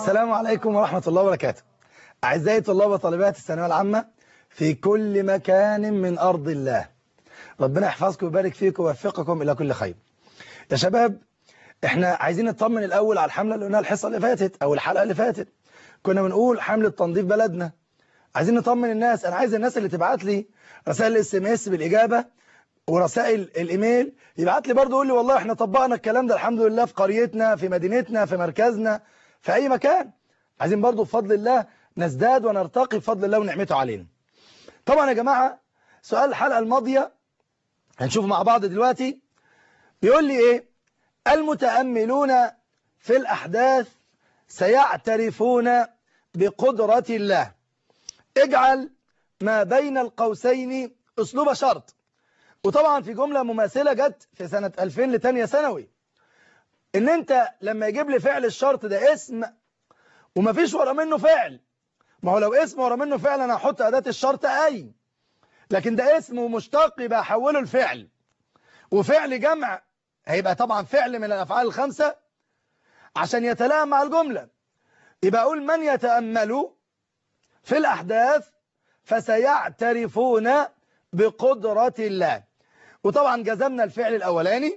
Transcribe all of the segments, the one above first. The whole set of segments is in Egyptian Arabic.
السلام عليكم ورحمة الله وبركاته أعزائي طلاب وطالبات الثانوية العامة في كل مكان من أرض الله ربنا يحفظكم ويبارك فيكم ويوفقكم إلى كل خير يا شباب احنا عايزين نطمن الأول على الحملة اللي قلناها الحصة اللي فاتت أو الحلقة اللي فاتت كنا بنقول حملة تنظيف بلدنا عايزين نطمن الناس أنا عايز الناس اللي تبعت لي رسائل الاس ام اس بالإجابة ورسائل الايميل يبعت لي برضه يقول لي والله احنا طبقنا الكلام ده الحمد لله في قريتنا في مدينتنا في مركزنا في أي مكان عايزين برضه بفضل الله نزداد ونرتقي بفضل الله ونعمته علينا طبعا يا جماعة سؤال الحلقة الماضية هنشوف مع بعض دلوقتي بيقول لي ايه المتأملون في الأحداث سيعترفون بقدرة الله اجعل ما بين القوسين أسلوب شرط وطبعا في جملة مماثلة جت في سنة 2000 لتانية ثانوي ان انت لما يجيب لي فعل الشرط ده اسم ومفيش ورا منه فعل ما هو لو اسم ورا منه فعل انا هحط اداة الشرط اي لكن ده اسم ومشتق يبقى احوله لفعل وفعل جمع هيبقى طبعا فعل من الافعال الخمسة عشان يتلائم مع الجملة يبقى اقول من يتأمل في الاحداث فسيعترفون بقدرة الله وطبعا جزمنا الفعل الاولاني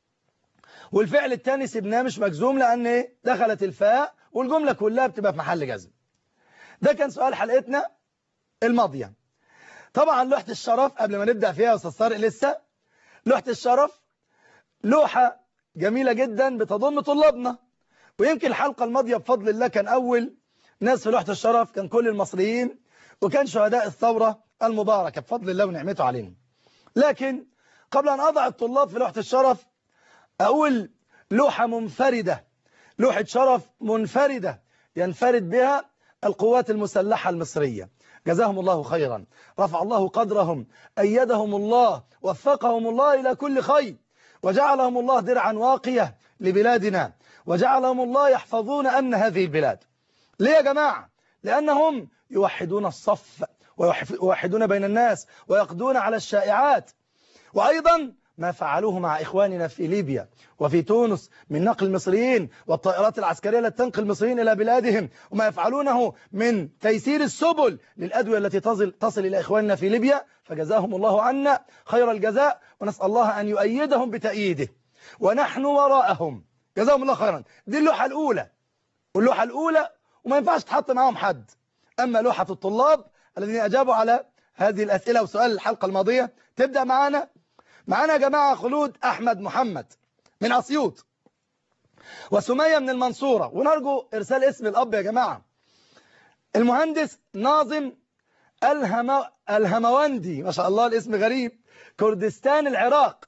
والفعل الثاني سيبناه مش مجزوم لان دخلت الفاء والجملة كلها بتبقى في محل جزم ده كان سؤال حلقتنا الماضية طبعا لوحة الشرف قبل ما نبدأ فيها يا أستاذ طارق لسه لوحة الشرف لوحة جميلة جدا بتضم طلابنا ويمكن الحلقة الماضية بفضل الله كان أول ناس في لوحة الشرف كان كل المصريين وكان شهداء الثورة المباركة بفضل الله ونعمته علينا لكن قبل أن أضع الطلاب في لوحة الشرف أقول لوحة منفردة لوحة شرف منفردة ينفرد بها القوات المسلحة المصرية جزاهم الله خيرا رفع الله قدرهم أيدهم الله وفقهم الله إلى كل خير وجعلهم الله درعا واقية لبلادنا وجعلهم الله يحفظون أمن هذه البلاد ليه يا جماعة لأنهم يوحدون الصف ويوحدون بين الناس ويقضون على الشائعات وأيضا ما فعلوه مع إخواننا في ليبيا وفي تونس من نقل المصريين والطائرات العسكرية التي تنقل المصريين إلى بلادهم وما يفعلونه من تيسير السبل للأدوية التي تصل, تصل إلى إخواننا في ليبيا فجزاهم الله عنا خير الجزاء ونسأل الله أن يؤيدهم بتأييده ونحن وراءهم جزاهم الله خيرا دي اللوحة الأولى واللوحة الأولى وما ينفعش تحط معهم حد أما لوحة الطلاب الذين أجابوا على هذه الأسئلة وسؤال الحلقة الماضية تبدأ معنا معنا يا جماعة خلود أحمد محمد من أسيوط وسمية من المنصورة ونرجو إرسال اسم الأب يا جماعة المهندس ناظم الهم... الهمواندي ما شاء الله الاسم غريب كردستان العراق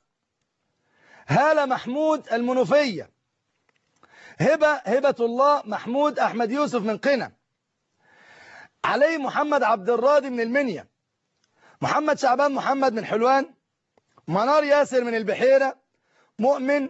هالة محمود المنوفية هبة هبة الله محمود أحمد يوسف من قنا علي محمد عبد الراضي من المنيا محمد شعبان محمد من حلوان منار ياسر من البحيرة مؤمن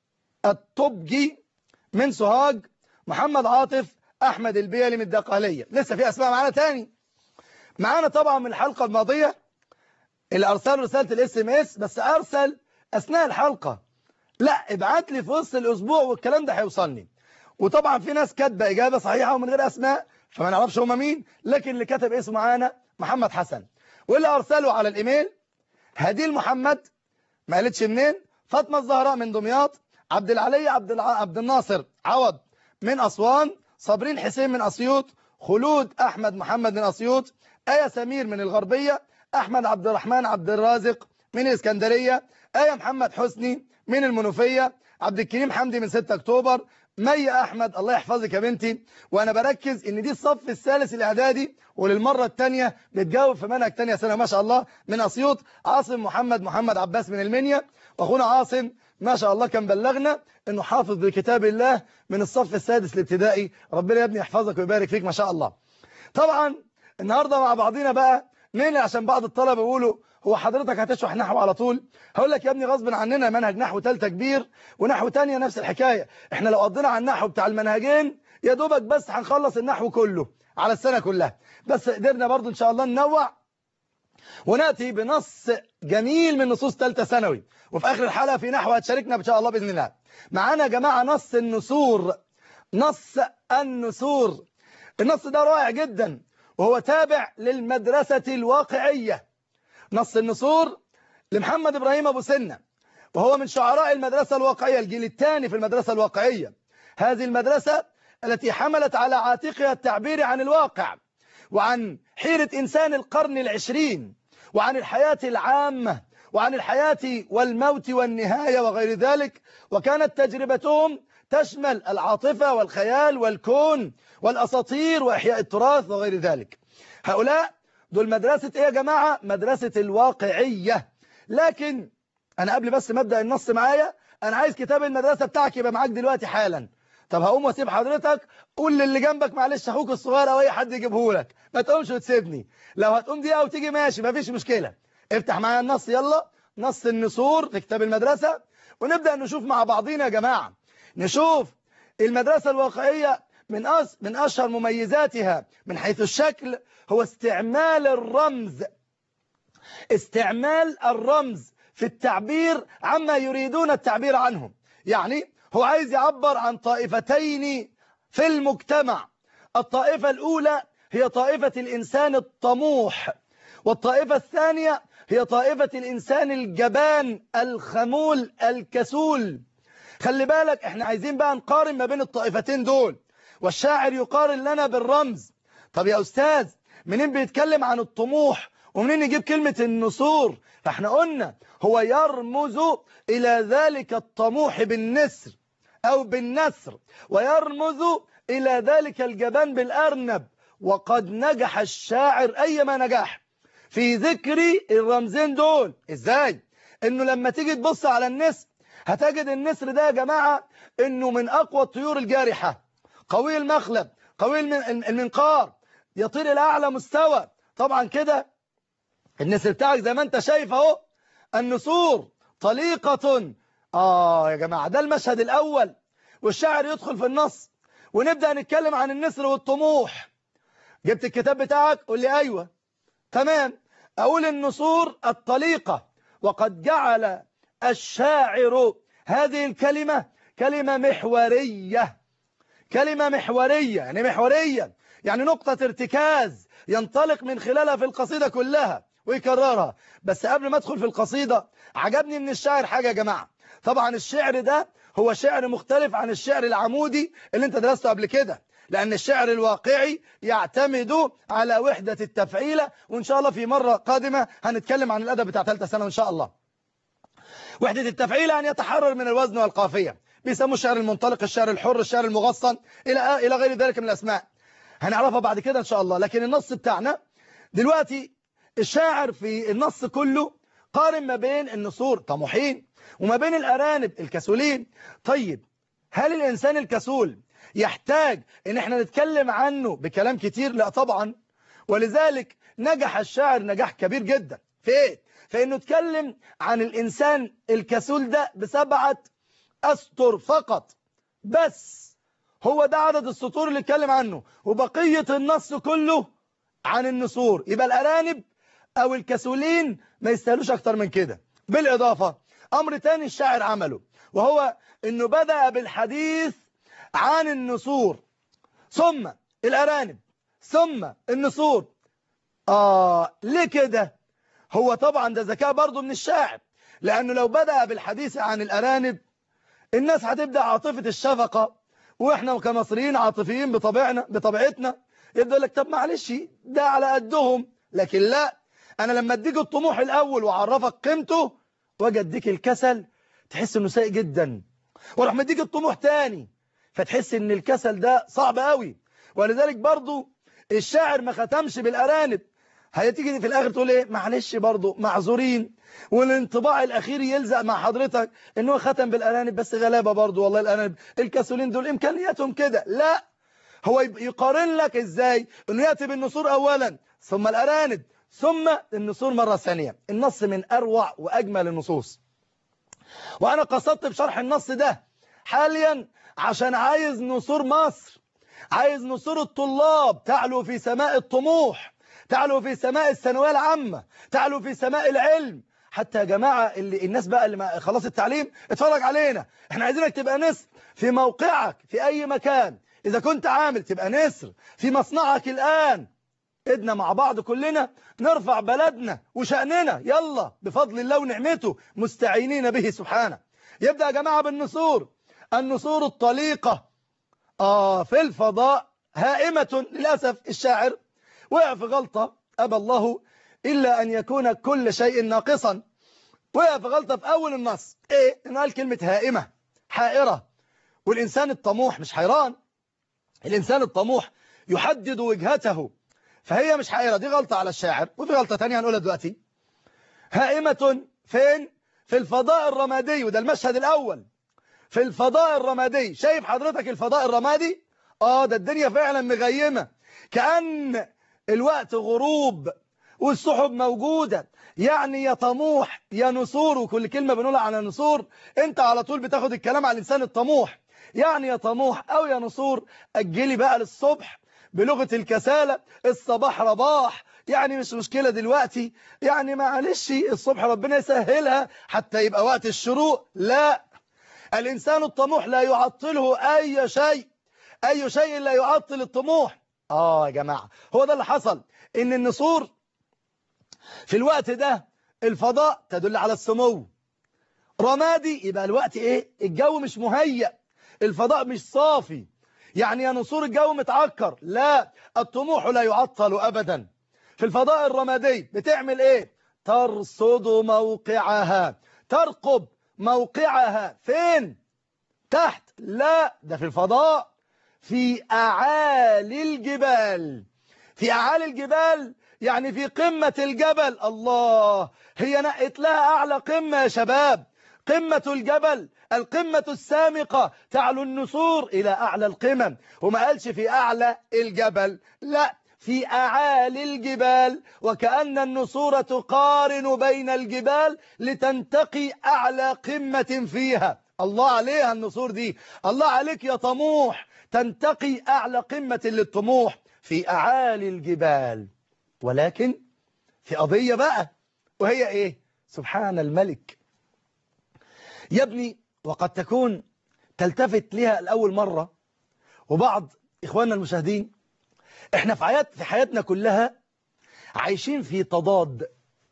الطبجي من سوهاج محمد عاطف أحمد البيلي من الدقهلية لسه في أسماء معانا تاني معانا طبعا من الحلقة الماضية اللي أرسل رسالة الاس ام اس بس أرسل أثناء الحلقة لا ابعت لي في وسط الأسبوع والكلام ده هيوصلني وطبعا في ناس كاتبه إجابة صحيحة ومن غير أسماء فما نعرفش هما مين لكن اللي كتب اسمه معانا محمد حسن واللي أرسله على الإيميل هديل محمد ما قالتش منين فاطمة الزهراء من دمياط عبد العلي عبد الع... عبد الناصر عوض من أسوان صابرين حسين من أسيوط خلود أحمد محمد من أسيوط آية سمير من الغربية أحمد عبد الرحمن عبد الرازق من الإسكندرية آية محمد حسني من المنوفية عبد الكريم حمدي من 6 أكتوبر مي أحمد الله يحفظك يا بنتي وأنا بركز إن دي الصف الثالث الإعدادي وللمرة الثانية بتجاوب في منهج ثانيه سنة ما شاء الله من أسيوط عاصم محمد محمد عباس من المنيا وأخونا عاصم ما شاء الله كان بلغنا إنه حافظ بكتاب الله من الصف السادس الابتدائي ربنا يا ابني يحفظك ويبارك فيك ما شاء الله طبعا النهاردة مع بعضينا بقى نيل عشان بعض الطلبة بيقولوا هو حضرتك هتشرح نحو على طول هقول لك يا ابني غصب عننا منهج نحو ثالثه كبير ونحو تانية نفس الحكاية احنا لو قضينا على النحو بتاع المنهجين يا دوبك بس هنخلص النحو كله على السنة كلها بس قدرنا برضو ان شاء الله ننوع ونأتي بنص جميل من نصوص ثالثه ثانوي وفي آخر الحلقة في نحو هتشاركنا إن شاء الله بإذن الله معانا يا جماعة نص النسور نص النسور النص ده رائع جدا وهو تابع للمدرسة الواقعية نص النسور لمحمد إبراهيم أبو سنة وهو من شعراء المدرسة الواقعية الجيل الثاني في المدرسة الواقعية هذه المدرسة التي حملت على عاتقها التعبير عن الواقع وعن حيرة إنسان القرن العشرين وعن الحياة العامة وعن الحياة والموت والنهاية وغير ذلك وكانت تجربتهم تشمل العاطفة والخيال والكون والأساطير وإحياء التراث وغير ذلك هؤلاء دول مدرسة إيه يا جماعة مدرسة الواقعية لكن أنا قبل بس ما أبدأ النص معايا أنا عايز كتاب المدرسة بتاعك يبقى معاك دلوقتي حالا طب هقوم واسيب حضرتك قول للي جنبك معلش اخوك الصغير او اي حد يجيبه لك ما تقومش وتسيبني لو هتقوم دقيقه وتيجي ماشي مفيش مشكله افتح معايا النص يلا نص النسور في كتاب المدرسه ونبدا نشوف مع بعضينا يا جماعه نشوف المدرسه الواقعيه من أس من اشهر مميزاتها من حيث الشكل هو استعمال الرمز استعمال الرمز في التعبير عما يريدون التعبير عنه يعني هو عايز يعبر عن طائفتين في المجتمع الطائفة الأولى هي طائفة الإنسان الطموح والطائفة الثانية هي طائفة الإنسان الجبان الخمول الكسول خلي بالك احنا عايزين بقى نقارن ما بين الطائفتين دول والشاعر يقارن لنا بالرمز طب يا أستاذ منين بيتكلم عن الطموح ومنين يجيب كلمة النسور فاحنا قلنا هو يرمز إلى ذلك الطموح بالنسر أو بالنسر ويرمز إلى ذلك الجبان بالأرنب وقد نجح الشاعر أيما نجاح في ذكر الرمزين دول إزاي؟ إنه لما تيجي تبص على النسر هتجد النسر ده يا جماعة إنه من أقوى الطيور الجارحة قوي المخلب قوي المنقار يطير إلى أعلى مستوى طبعا كده النسر بتاعك زي ما أنت شايف أهو النسور طليقة آه يا جماعة ده المشهد الأول والشاعر يدخل في النص ونبدأ نتكلم عن النسر والطموح جبت الكتاب بتاعك قول لي أيوة تمام أقول النسور الطليقة وقد جعل الشاعر هذه الكلمة كلمة محورية كلمة محورية يعني محورية يعني نقطة ارتكاز ينطلق من خلالها في القصيدة كلها ويكررها بس قبل ما ادخل في القصيدة عجبني من الشاعر حاجة يا جماعة طبعا الشعر ده هو شعر مختلف عن الشعر العمودي اللي انت درسته قبل كده لأن الشعر الواقعي يعتمد على وحدة التفعيلة وإن شاء الله في مرة قادمة هنتكلم عن الأدب بتاع ثالثة سنة إن شاء الله وحدة التفعيلة أن يتحرر من الوزن والقافية بيسموه الشعر المنطلق الشعر الحر الشعر المغصن إلى إلى غير ذلك من الأسماء هنعرفها بعد كده إن شاء الله لكن النص بتاعنا دلوقتي الشاعر في النص كله قارن ما بين النسور طموحين وما بين الأرانب الكسولين طيب هل الإنسان الكسول يحتاج ان احنا نتكلم عنه بكلام كتير لا طبعا ولذلك نجح الشاعر نجاح كبير جدا في ايه فانه اتكلم عن الانسان الكسول ده بسبعة اسطر فقط بس هو ده عدد السطور اللي اتكلم عنه وبقية النص كله عن النسور يبقى الارانب او الكسولين ما يستاهلوش اكتر من كده بالاضافة امر تاني الشاعر عمله وهو انه بدأ بالحديث عن النسور ثم الأرانب ثم النسور آه ليه كده هو طبعا ده ذكاء برضه من الشاعر لأنه لو بدأ بالحديث عن الأرانب الناس هتبدأ عاطفة الشفقة وإحنا كمصريين عاطفيين بطبيعنا بطبيعتنا يبدأ لك طب معلش ده على قدهم لكن لا أنا لما أديك الطموح الأول وأعرفك قيمته واجي أديك الكسل تحس إنه سيء جدا واروح مديك الطموح تاني فتحس ان الكسل ده صعب قوي ولذلك برضو الشاعر ما ختمش بالارانب هتيجي في الاخر تقول ايه معلش برضو معذورين والانطباع الاخير يلزق مع حضرتك ان هو ختم بالارانب بس غلابه برضو والله الارانب الكسولين دول امكانياتهم كده لا هو يقارن لك ازاي انه ياتي بالنسور اولا ثم الارانب ثم النسور مره ثانيه النص من اروع واجمل النصوص وانا قصدت بشرح النص ده حاليا عشان عايز نسور مصر عايز نسور الطلاب تعلو في سماء الطموح تعلو في سماء الثانويه العامة تعلو في سماء العلم حتى يا جماعة اللي الناس بقى اللي خلاص التعليم اتفرج علينا احنا عايزينك تبقى نسر في موقعك في أي مكان إذا كنت عامل تبقى نسر في مصنعك الآن إدنا مع بعض كلنا نرفع بلدنا وشأننا يلا بفضل الله ونعمته مستعينين به سبحانه يبدأ يا جماعة بالنسور النسور الطليقة آه في الفضاء هائمة للأسف الشاعر وقع في غلطة أبى الله إلا أن يكون كل شيء ناقصا وقع في غلطة في أول النص إيه؟ إن قال كلمة هائمة حائرة والإنسان الطموح مش حيران الإنسان الطموح يحدد وجهته فهي مش حائرة دي غلطة على الشاعر وفي غلطة تانية هنقولها دلوقتي هائمة فين؟ في الفضاء الرمادي وده المشهد الأول في الفضاء الرمادي شايف حضرتك الفضاء الرمادي؟ آه ده الدنيا فعلا مغيمة كأن الوقت غروب والسحب موجودة يعني يا طموح يا نسور وكل كلمة بنقولها على نسور انت على طول بتاخد الكلام على الإنسان الطموح يعني يا طموح أو يا نسور أجلي بقى للصبح بلغة الكسالة الصباح رباح يعني مش مشكلة دلوقتي يعني معلش الصبح ربنا يسهلها حتى يبقى وقت الشروق لا الإنسان الطموح لا يعطله أي شيء أي شيء لا يعطل الطموح آه يا جماعة هو ده اللي حصل إن النسور في الوقت ده الفضاء تدل على السمو رمادي يبقى الوقت إيه الجو مش مهيأ الفضاء مش صافي يعني يا نسور الجو متعكر لا الطموح لا يعطل أبدا في الفضاء الرمادي بتعمل إيه ترصد موقعها ترقب موقعها فين تحت لا ده في الفضاء في أعالي الجبال في أعالي الجبال يعني في قمة الجبل الله هي نقت لها أعلى قمة يا شباب قمة الجبل القمة السامقة تعلو النسور إلى أعلى القمم وما قالش في أعلى الجبل لا في أعالي الجبال وكأن النسور تقارن بين الجبال لتنتقي أعلى قمة فيها الله عليها النسور دي الله عليك يا طموح تنتقي أعلى قمة للطموح في أعالي الجبال ولكن في قضية بقى وهي إيه سبحان الملك يا ابني وقد تكون تلتفت لها لأول مرة وبعض إخواننا المشاهدين إحنا في, حيات في حياتنا كلها عايشين في تضاد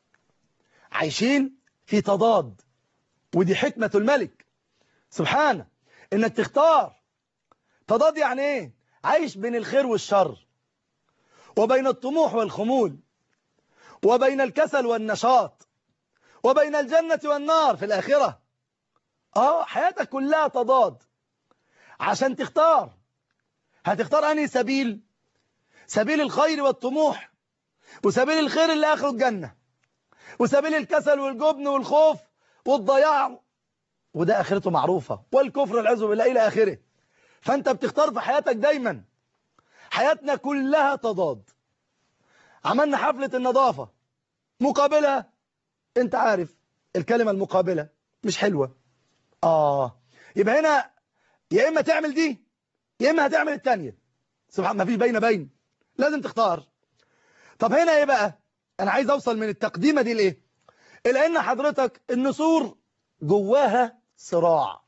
عايشين في تضاد ودي حكمة الملك سبحانه إنك تختار تضاد يعني إيه عايش بين الخير والشر وبين الطموح والخمول وبين الكسل والنشاط وبين الجنة والنار في الآخرة اه حياتك كلها تضاد عشان تختار هتختار أنهي سبيل سبيل الخير والطموح وسبيل الخير اللي آخره الجنة وسبيل الكسل والجبن والخوف والضياع وده آخرته معروفة والكفر العزو بالله إلى آخره فأنت بتختار في حياتك دايما حياتنا كلها تضاد عملنا حفلة النظافة مقابلها انت عارف الكلمة المقابلة مش حلوة آه يبقى هنا يا إما تعمل دي يا إما هتعمل التانية سبحان ما فيش بين بين لازم تختار طب هنا ايه بقى انا عايز اوصل من التقديمة دي لايه الى ان حضرتك النسور جواها صراع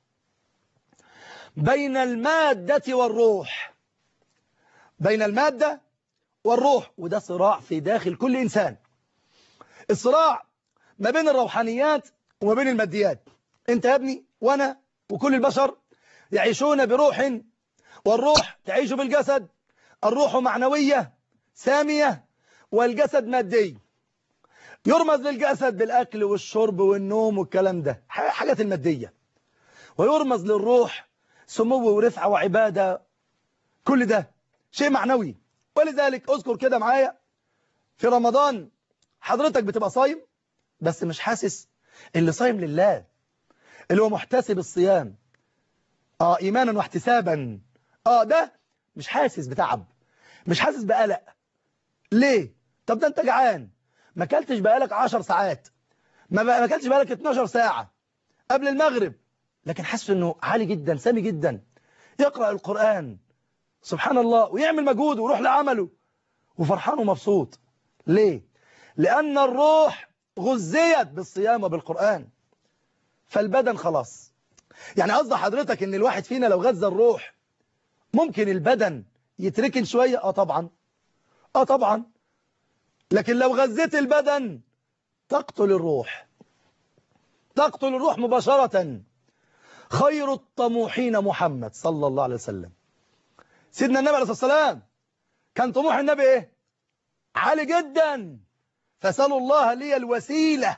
بين المادة والروح بين المادة والروح وده صراع في داخل كل إنسان الصراع ما بين الروحانيات وما بين الماديات انت يا ابني وانا وكل البشر يعيشون بروح والروح تعيش بالجسد الروح معنوية سامية والجسد مادي يرمز للجسد بالأكل والشرب والنوم والكلام ده حاجات المادية ويرمز للروح سمو ورفعة وعبادة كل ده شيء معنوي ولذلك اذكر كده معايا في رمضان حضرتك بتبقى صايم بس مش حاسس اللي صايم لله اللي هو محتسب الصيام اه ايمانا واحتسابا اه ده مش حاسس بتعب مش حاسس بقلق ليه طب ده انت جعان ما اكلتش بقالك 10 ساعات ما ما اكلتش بقالك 12 ساعة قبل المغرب لكن حاسس انه عالي جدا سامي جدا يقرأ القرآن سبحان الله ويعمل مجهود ويروح لعمله وفرحان ومبسوط ليه لأن الروح غذيت بالصيام وبالقرآن فالبدن خلاص يعني قصد حضرتك ان الواحد فينا لو غذى الروح ممكن البدن يتركن شوية اه طبعا اه طبعا لكن لو غذيت البدن تقتل الروح تقتل الروح مباشرة خير الطموحين محمد صلى الله عليه وسلم سيدنا النبي عليه الصلاة والسلام كان طموح النبي ايه عالي جدا فسألوا الله لي الوسيلة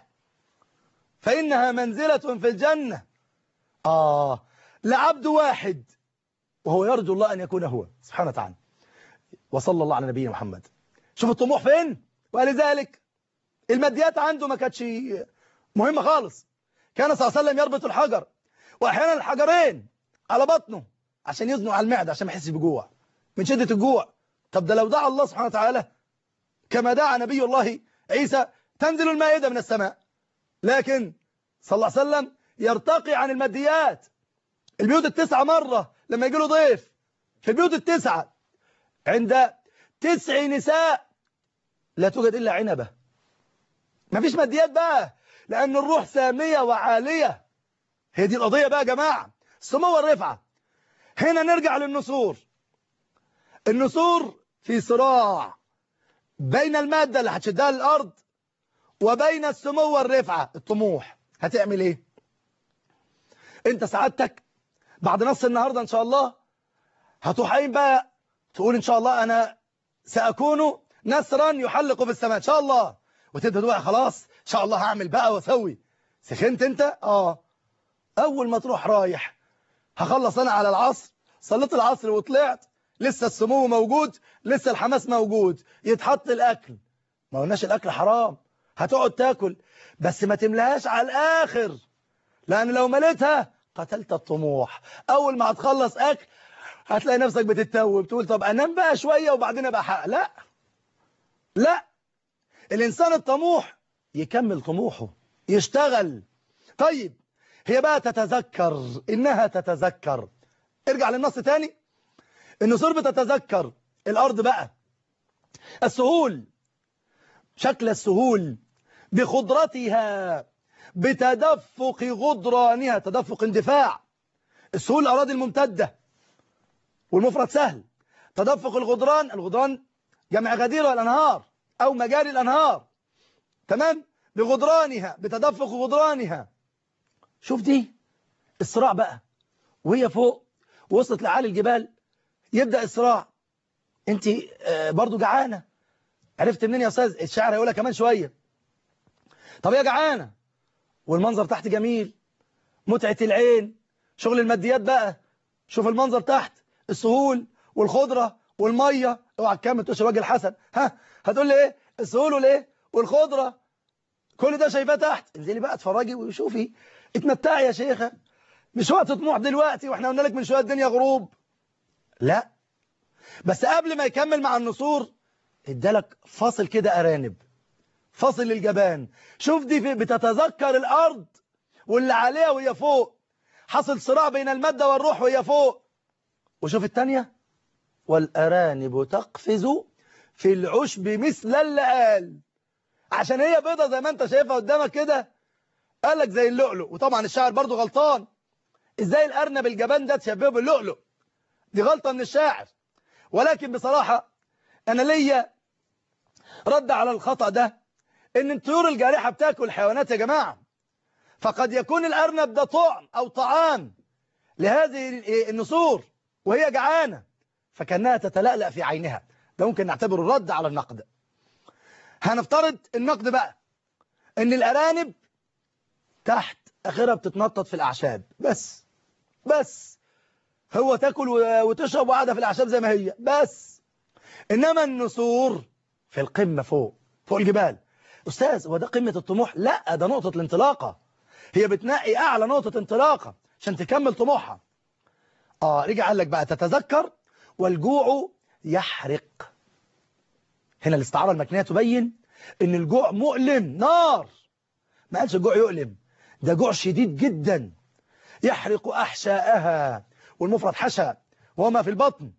فإنها منزلة في الجنة آه لعبد واحد وهو يرجو الله أن يكون هو سبحانه وتعالى وصلى الله على نبينا محمد شوف الطموح فين ولذلك الماديات عنده ما كانتش مهمة خالص كان صلى الله عليه وسلم يربط الحجر وأحيانا الحجرين على بطنه عشان يزنوا على المعدة عشان ما يحسش بجوع من شدة الجوع طب ده لو دعا الله سبحانه وتعالى كما دعا نبي الله عيسى تنزل المائدة من السماء لكن صلى الله عليه وسلم يرتقي عن الماديات البيوت التسعة مرة لما يجي له ضيف في البيوت التسعة عند تسع نساء لا توجد إلا عنبة ما فيش ماديات بقى لأن الروح سامية وعالية هي دي القضية بقى يا جماعة السمو والرفعة هنا نرجع للنسور النسور في صراع بين المادة اللي هتشدها للأرض وبين السمو والرفعة الطموح هتعمل ايه انت سعادتك بعد نص النهاردة ان شاء الله هتروح قايم بقى تقول ان شاء الله انا سأكون نسرا يحلق في السماء ان شاء الله وتبدأ تقول خلاص ان شاء الله هعمل بقى واسوي سخنت انت اه اول ما تروح رايح هخلص انا على العصر صليت العصر وطلعت لسه السمو موجود لسه الحماس موجود يتحط الاكل ما قلناش الاكل حرام هتقعد تاكل بس ما تملهاش على الاخر لان لو مليتها قتلت الطموح اول ما هتخلص اكل هتلاقي نفسك بتتوب تقول طب انام بقى شوية وبعدين ابقى حق لا لا الانسان الطموح يكمل طموحه يشتغل طيب هي بقى تتذكر انها تتذكر ارجع للنص تاني النسور بتتذكر الارض بقى السهول شكل السهول بخضرتها بتدفق غدرانها تدفق اندفاع السهول الأراضي الممتدة والمفرد سهل تدفق الغدران الغدران جمع غدير الأنهار أو مجاري الأنهار تمام بغدرانها بتدفق غدرانها شوف دي الصراع بقى وهي فوق وصلت لعالي الجبال يبدأ الصراع انت برضو جعانة عرفت منين يا أستاذ الشاعر هيقولها كمان شوية طب يا جعانة والمنظر تحت جميل متعة العين شغل الماديات بقى شوف المنظر تحت السهول والخضرة والمية اوعى تكمل تقولش الوجه الحسن ها هتقول لي ايه السهول والايه والخضرة كل ده شايفاه تحت انزلي بقى اتفرجي وشوفي اتمتعي يا شيخة مش وقت طموح دلوقتي واحنا قلنا لك من شويه الدنيا غروب لا بس قبل ما يكمل مع النسور ادالك فاصل كده ارانب فاصل للجبان شوف دي بتتذكر الارض واللي عليها وهي فوق حصل صراع بين المادة والروح وهي فوق وشوف التانية والأرانب تقفز في العشب مثل اللآل عشان هي بيضة زي ما انت شايفها قدامك كده قال لك زي اللؤلؤ وطبعا الشاعر برضو غلطان ازاي الأرنب الجبان ده تشبهه باللؤلؤ دي غلطة من الشاعر ولكن بصراحة أنا ليا رد على الخطأ ده ان الطيور الجارحة بتاكل الحيوانات يا جماعة فقد يكون الأرنب ده طعم أو طعام لهذه النسور وهي جعانة فكأنها تتلألأ في عينها ده ممكن نعتبره الرد على النقد هنفترض النقد بقى ان الأرانب تحت آخرها بتتنطط في الأعشاب بس بس هو تاكل وتشرب وقاعدة في الأعشاب زي ما هي بس إنما النسور في القمة فوق فوق الجبال أستاذ هو ده قمة الطموح لا ده نقطة الانطلاقة هي بتنقي أعلى نقطة انطلاقة عشان تكمل طموحها آه رجع قال لك بقى تتذكر والجوع يحرق هنا الاستعارة المكنية تبين ان الجوع مؤلم نار ما قالش الجوع يؤلم ده جوع شديد جدا يحرق أحشاءها والمفرد حشى وما في البطن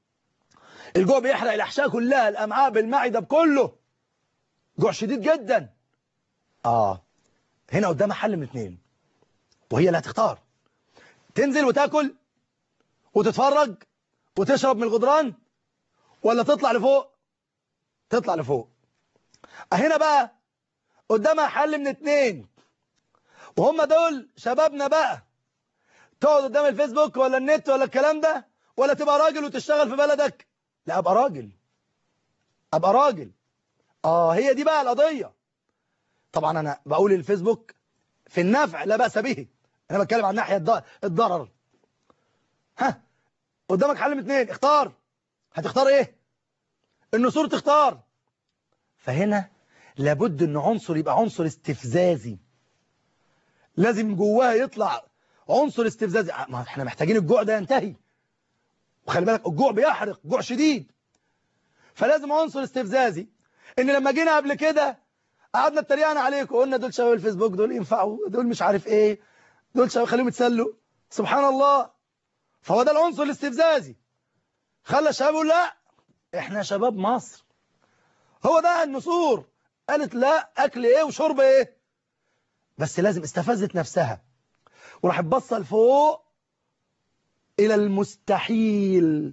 الجوع بيحرق الأحشاء كلها الأمعاء بالمعدة بكله جوع شديد جدا آه هنا قدامها حل من اثنين وهي اللي هتختار تنزل وتاكل وتتفرج وتشرب من الغدران ولا تطلع لفوق تطلع لفوق هنا بقى قدامها حل من اتنين وهم دول شبابنا بقى تقعد قدام الفيسبوك ولا النت ولا الكلام ده ولا تبقى راجل وتشتغل في بلدك لا ابقى راجل ابقى راجل اه هي دي بقى القضية طبعا انا بقول الفيسبوك في النفع لا بأس به انا بتكلم عن ناحية الضرر ها قدامك حل من اتنين اختار هتختار ايه النسور تختار فهنا لابد ان عنصر يبقى عنصر استفزازي لازم جواه يطلع عنصر استفزازي ما احنا محتاجين الجوع ده ينتهي وخلي بالك الجوع بيحرق جوع شديد فلازم عنصر استفزازي ان لما جينا قبل كده قعدنا اتريقنا عليكم وقلنا دول شباب الفيسبوك دول ينفعوا دول مش عارف ايه دول شباب خليهم يتسلوا سبحان الله فهو ده العنصر الاستفزازي خلى الشباب يقول لا احنا شباب مصر هو ده النسور قالت لا اكل ايه وشرب ايه بس لازم استفزت نفسها وراح تبصل فوق الى المستحيل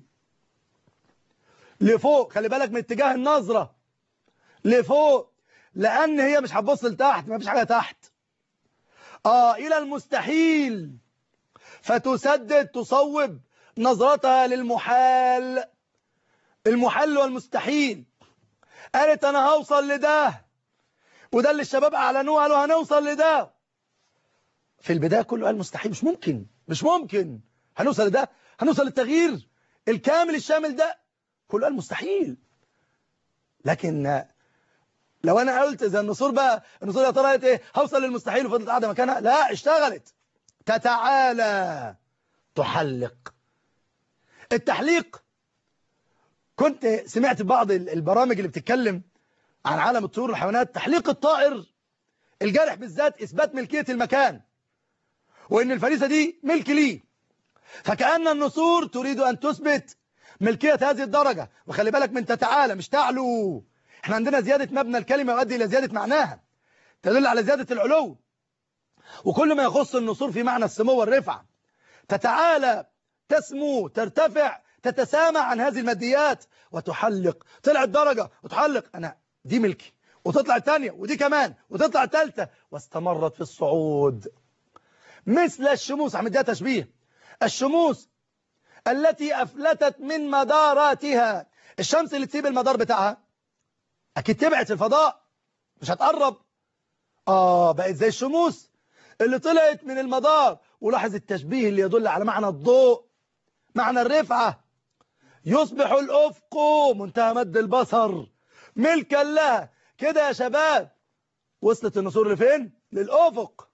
لفوق خلي بالك من اتجاه النظرة لفوق لان هي مش هتبص لتحت ما فيش حاجة تحت اه الى المستحيل فتسدد تصوب نظرتها للمحال المحل والمستحيل قالت انا هوصل لده وده اللي الشباب اعلنوه قالوا هنوصل لده في البداية كله قال مستحيل مش ممكن مش ممكن هنوصل لده هنوصل للتغيير الكامل الشامل ده كله قال مستحيل لكن لو انا قلت زي النصور بقى النصور يا ترى قالت ايه هوصل للمستحيل وفضلت قاعده مكانها لا اشتغلت تتعالى تحلق التحليق كنت سمعت بعض البرامج اللي بتتكلم عن عالم الطيور والحيوانات تحليق الطائر الجارح بالذات إثبات ملكية المكان وإن الفريسة دي ملك ليه فكأن النسور تريد أن تثبت ملكية هذه الدرجة وخلي بالك من تتعالى مش تعلو احنا عندنا زيادة مبنى الكلمة يؤدي إلى زيادة معناها تدل على زيادة العلو وكل ما يخص النسور في معنى السمو والرفعة تتعالى تسمو ترتفع تتسامى عن هذه الماديات وتحلق طلعت درجة وتحلق أنا دي ملكي وتطلع الثانية ودي كمان وتطلع الثالثة واستمرت في الصعود مثل الشموس عم ده تشبيه الشموس التي أفلتت من مداراتها الشمس اللي تسيب المدار بتاعها أكيد تبعت في الفضاء مش هتقرب آه بقت زي الشموس اللي طلعت من المدار ولاحظ التشبيه اللي يدل على معنى الضوء معنى الرفعة يصبح الأفق منتهى مد البصر ملكا لها كده يا شباب وصلت النسور لفين للأفق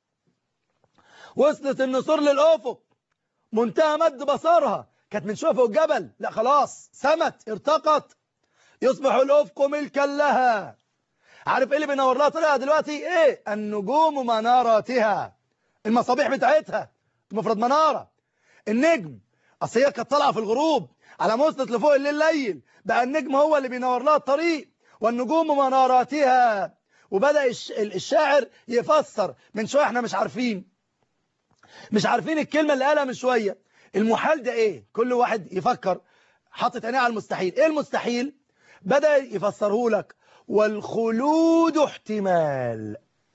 وصلت النسور للأفق منتهى مد بصرها كانت من شوفه الجبل لا خلاص سمت ارتقت يصبح الأفق ملكا لها عارف ايه اللي بينور لها طريقها دلوقتي ايه النجوم مناراتها المصابيح بتاعتها مفرد منارة النجم اصل هي كانت طالعه في الغروب على ما وصلت لفوق الليل ليل بقى النجم هو اللي بينور لها الطريق والنجوم مناراتها وبدأ الشاعر يفسر من شوية احنا مش عارفين مش عارفين الكلمة اللي قالها من شوية المحال ده ايه كل واحد يفكر حاطط عينيه على المستحيل ايه المستحيل بدأ يفسره لك والخلود احتمال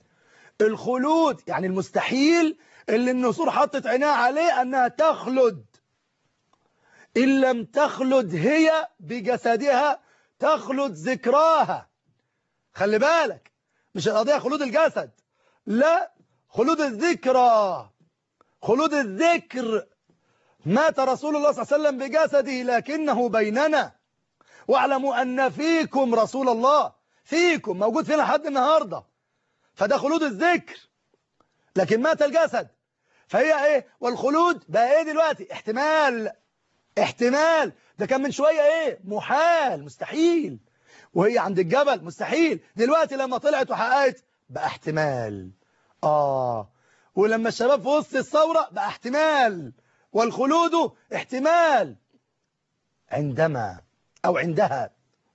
الخلود يعني المستحيل اللي النسور حطت عينيها عليه انها تخلد إن لم تخلد هي بجسدها تخلد ذكراها خلي بالك مش القضية خلود الجسد لا خلود الذكرى خلود الذكر مات رسول الله صلى الله عليه وسلم بجسده لكنه بيننا واعلموا أن فيكم رسول الله فيكم موجود فينا حد النهاردة فده خلود الذكر لكن مات الجسد فهي ايه والخلود بقى ايه دلوقتي احتمال احتمال ده كان من شوية ايه محال مستحيل وهي عند الجبل مستحيل دلوقتي لما طلعت وحققت بقى احتمال آه ولما الشباب في وسط الثورة بقى احتمال والخلود احتمال عندما أو عندها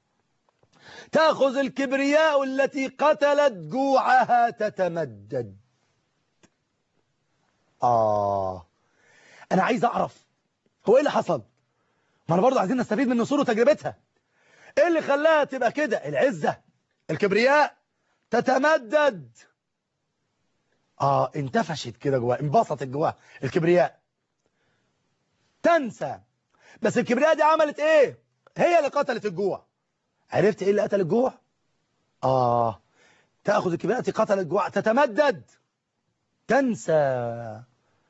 تأخذ الكبرياء التي قتلت جوعها تتمدد آه انا عايز اعرف هو ايه اللي حصل ما انا برضه عايزين نستفيد من نصور وتجربتها ايه اللي خلاها تبقى كده العزة الكبرياء تتمدد اه انتفشت كده جواها انبسطت جواها الكبرياء تنسى بس الكبرياء دي عملت ايه هي اللي قتلت الجوع عرفت ايه اللي قتل الجوع اه تأخذ الكبرياء التي قتلت الجوع تتمدد تنسى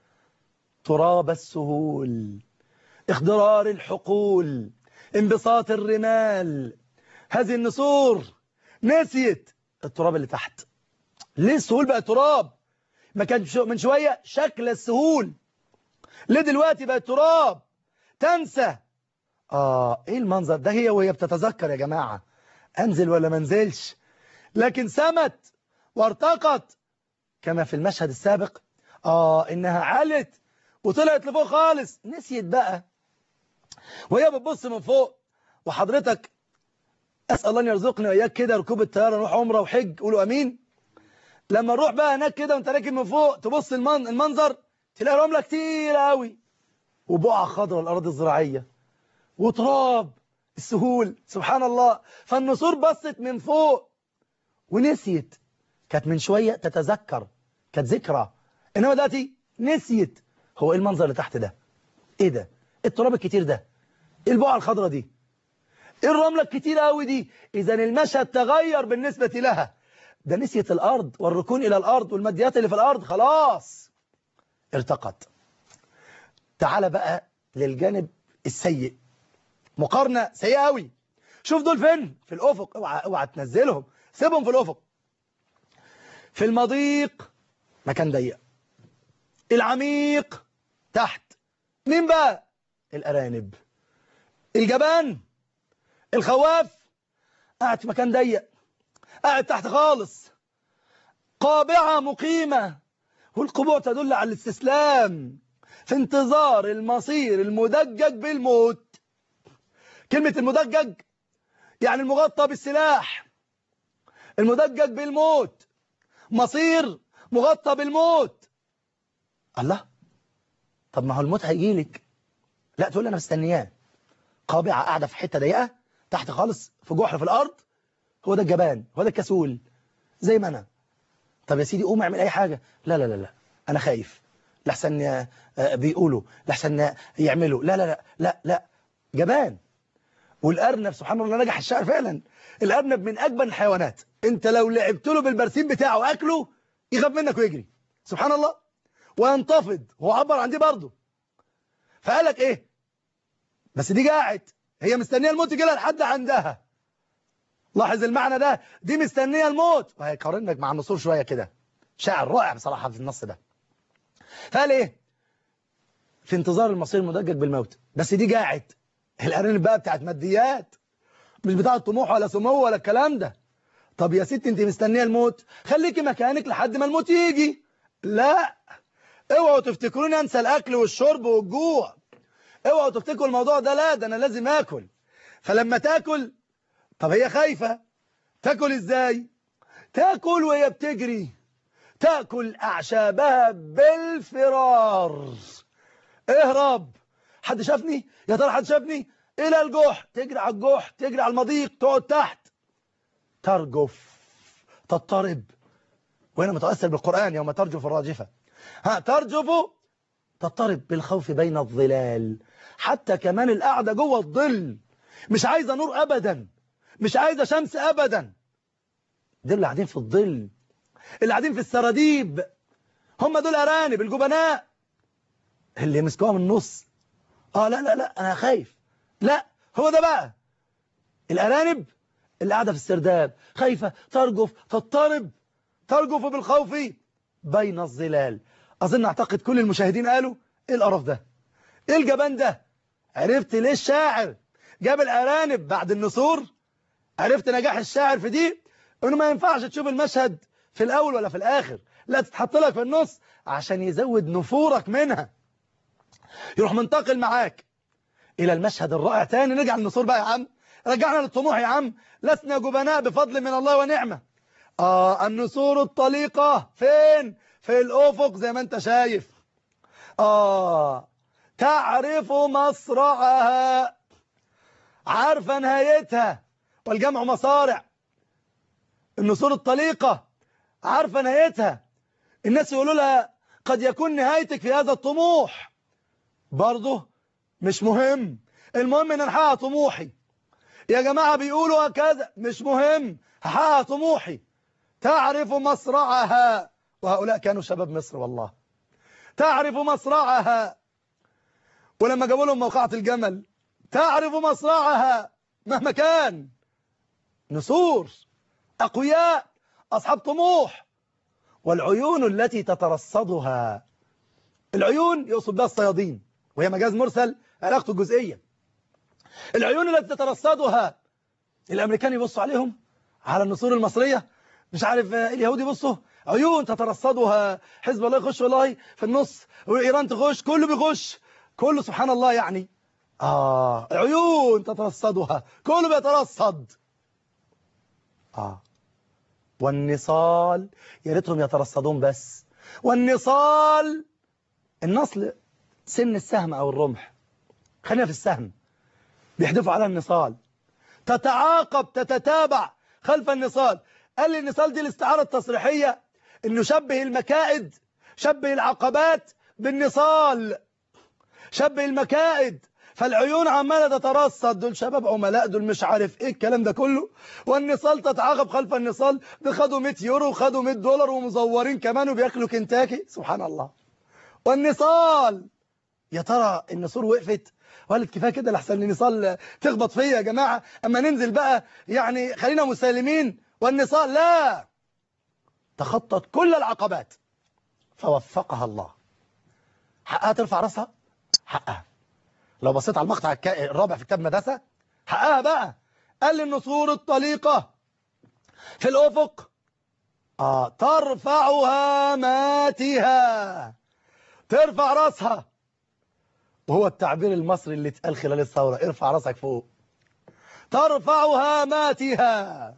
تراب السهول اخضرار الحقول انبساط الرمال هذه النسور نسيت التراب اللي تحت ليه السهول بقى تراب ما كان من شوية شكل السهول ليه دلوقتي بقى تراب تنسى آه إيه المنظر ده هي وهي بتتذكر يا جماعة أنزل ولا منزلش لكن سمت وارتقت كما في المشهد السابق آه إنها علت وطلعت لفوق خالص نسيت بقى وهي بتبص من فوق وحضرتك أسأل الله أن يرزقني وإياك كده ركوب الطيارة نروح عمرة وحج قولوا أمين لما نروح بقى هناك كده وانت راكب من فوق تبص المن... المنظر تلاقي رملة كتير قوي وبقعة خضراء الأراضي الزراعية وتراب السهول سبحان الله فالنسور بصت من فوق ونسيت كانت من شوية تتذكر كانت ذكرى إنما دلوقتي نسيت هو إيه المنظر اللي تحت ده إيه ده التراب الكتير ده إيه البقعة الخضراء دي إيه الرملة الكتير قوي دي إذا المشهد تغير بالنسبة لها ده نسيت الأرض والركون إلى الأرض والماديات اللي في الأرض خلاص ارتقت تعال بقى للجانب السيء مقارنة سيئة قوي شوف دول فين في الأفق اوعى اوعى تنزلهم سيبهم في الأفق في المضيق مكان ضيق العميق تحت مين بقى الأرانب الجبان الخواف قاعد في مكان ضيق قاعد تحت خالص قابعة مقيمة والقبوع تدل على الاستسلام في انتظار المصير المدجج بالموت كلمة المدجج يعني المغطى بالسلاح المدجج بالموت مصير مغطى بالموت الله طب ما هو الموت هيجيلك لا تقول انا مستنياه قابعة قاعدة في حتة ضيقة تحت خالص في جحر في الأرض هو ده الجبان هو ده الكسول زي ما أنا طب يا سيدي قوم اعمل أي حاجة لا لا لا لا أنا خايف لحسن بيقولوا لحسن يعملوا لا لا لا لا لا جبان والأرنب سبحان الله نجح الشعر فعلا الأرنب من أجبن الحيوانات أنت لو لعبت له بالبرسيم بتاعه وأكله يخاف منك ويجري سبحان الله وينتفض هو عبر عن دي برضه فقالك إيه بس دي قاعد هي مستنية الموت يجي لها لحد عندها لاحظ المعنى ده دي مستنية الموت وهيقارنك مع النصور شوية كده شاعر رائع بصراحة في النص ده فقال ايه في انتظار المصير المدجج بالموت بس دي قاعد الارانب بقى بتاعت ماديات مش بتاعت طموح ولا سمو ولا الكلام ده طب يا ست انت مستنيه الموت خليكي مكانك لحد ما الموت يجي لا اوعوا تفتكروني انسى الاكل والشرب والجوع اوعوا تفتكروا الموضوع ده لا ده انا لازم اكل فلما تاكل طب هي خايفة تاكل ازاي تاكل وهي بتجري تاكل اعشابها بالفرار اهرب حد شافني يا ترى حد شافني الى الجح تجري على الجح تجري على المضيق تقعد تحت ترجف تضطرب وهنا متأثر بالقرآن يوم ترجف الراجفة ها ترجف تضطرب بالخوف بين الظلال حتى كمان القعدة جوه الظل مش عايزة نور أبدا مش عايزة شمس أبدا دول اللي قاعدين في الظل اللي قاعدين في السراديب هم دول أرانب الجبناء اللي مسكوها من النص اه لا لا لا أنا خايف لا هو ده بقى الأرانب اللي قاعدة في السرداب خايفة ترجف تضطرب ترجف بالخوف بين الظلال أظن أعتقد كل المشاهدين قالوا إيه القرف ده إيه الجبان ده عرفت ليه الشاعر جاب الأرانب بعد النسور عرفت نجاح الشاعر في دي انه ما ينفعش تشوف المشهد في الاول ولا في الاخر لا تتحط لك في النص عشان يزود نفورك منها يروح منتقل معاك الى المشهد الرائع تاني نرجع للنصور بقى يا عم رجعنا للطموح يا عم لسنا جبناء بفضل من الله ونعمة آه النسور الطليقة فين في الأفق زي ما انت شايف آه تعرف مصرعها عارفة نهايتها والجمع مصارع النصور الطليقة عارفة نهايتها الناس يقولوا لها قد يكون نهايتك في هذا الطموح برضه مش مهم المهم ان احقق طموحي يا جماعة بيقولوا هكذا مش مهم هحقق طموحي تعرف مصرعها وهؤلاء كانوا شباب مصر والله تعرف مصرعها ولما جابوا لهم موقعة الجمل تعرف مصرعها مهما كان نسور أقوياء أصحاب طموح والعيون التي تترصدها العيون يقصد بها الصيادين وهي مجاز مرسل علاقته الجزئية العيون التي تترصدها الأمريكان يبصوا عليهم على النصور المصرية مش عارف اليهود يبصوا عيون تترصدها حزب الله يخش والله في النص وإيران تخش كله بيخش كله سبحان الله يعني آه عيون تترصدها كله بيترصد آه والنصال يا ريتهم يترصدون بس والنصال النصل سن السهم أو الرمح خلينا في السهم بيحدفوا على النصال تتعاقب تتتابع خلف النصال قال لي النصال دي الاستعارة التصريحية انه شبه المكائد شبه العقبات بالنصال شبه المكائد فالعيون عمالة تترصد دول شباب عملاء دول مش عارف ايه الكلام ده كله والنصال تتعاقب خلف النصال ده خدوا 100 يورو وخدوا 100 دولار ومزورين كمان وبياكلوا كنتاكي سبحان الله والنصال يا ترى النسور وقفت وقالت كفايه كده لحسن النصال تخبط فيا يا جماعه اما ننزل بقى يعني خلينا مسالمين والنصال لا تخطت كل العقبات فوفقها الله حقها ترفع راسها حقها لو بصيت على المقطع الرابع في كتاب مدرسة حقها بقى قال لي النصور الطليقة في الأفق آه ترفع هاماتها ترفع راسها وهو التعبير المصري اللي اتقال خلال الثورة ارفع راسك فوق ترفع هاماتها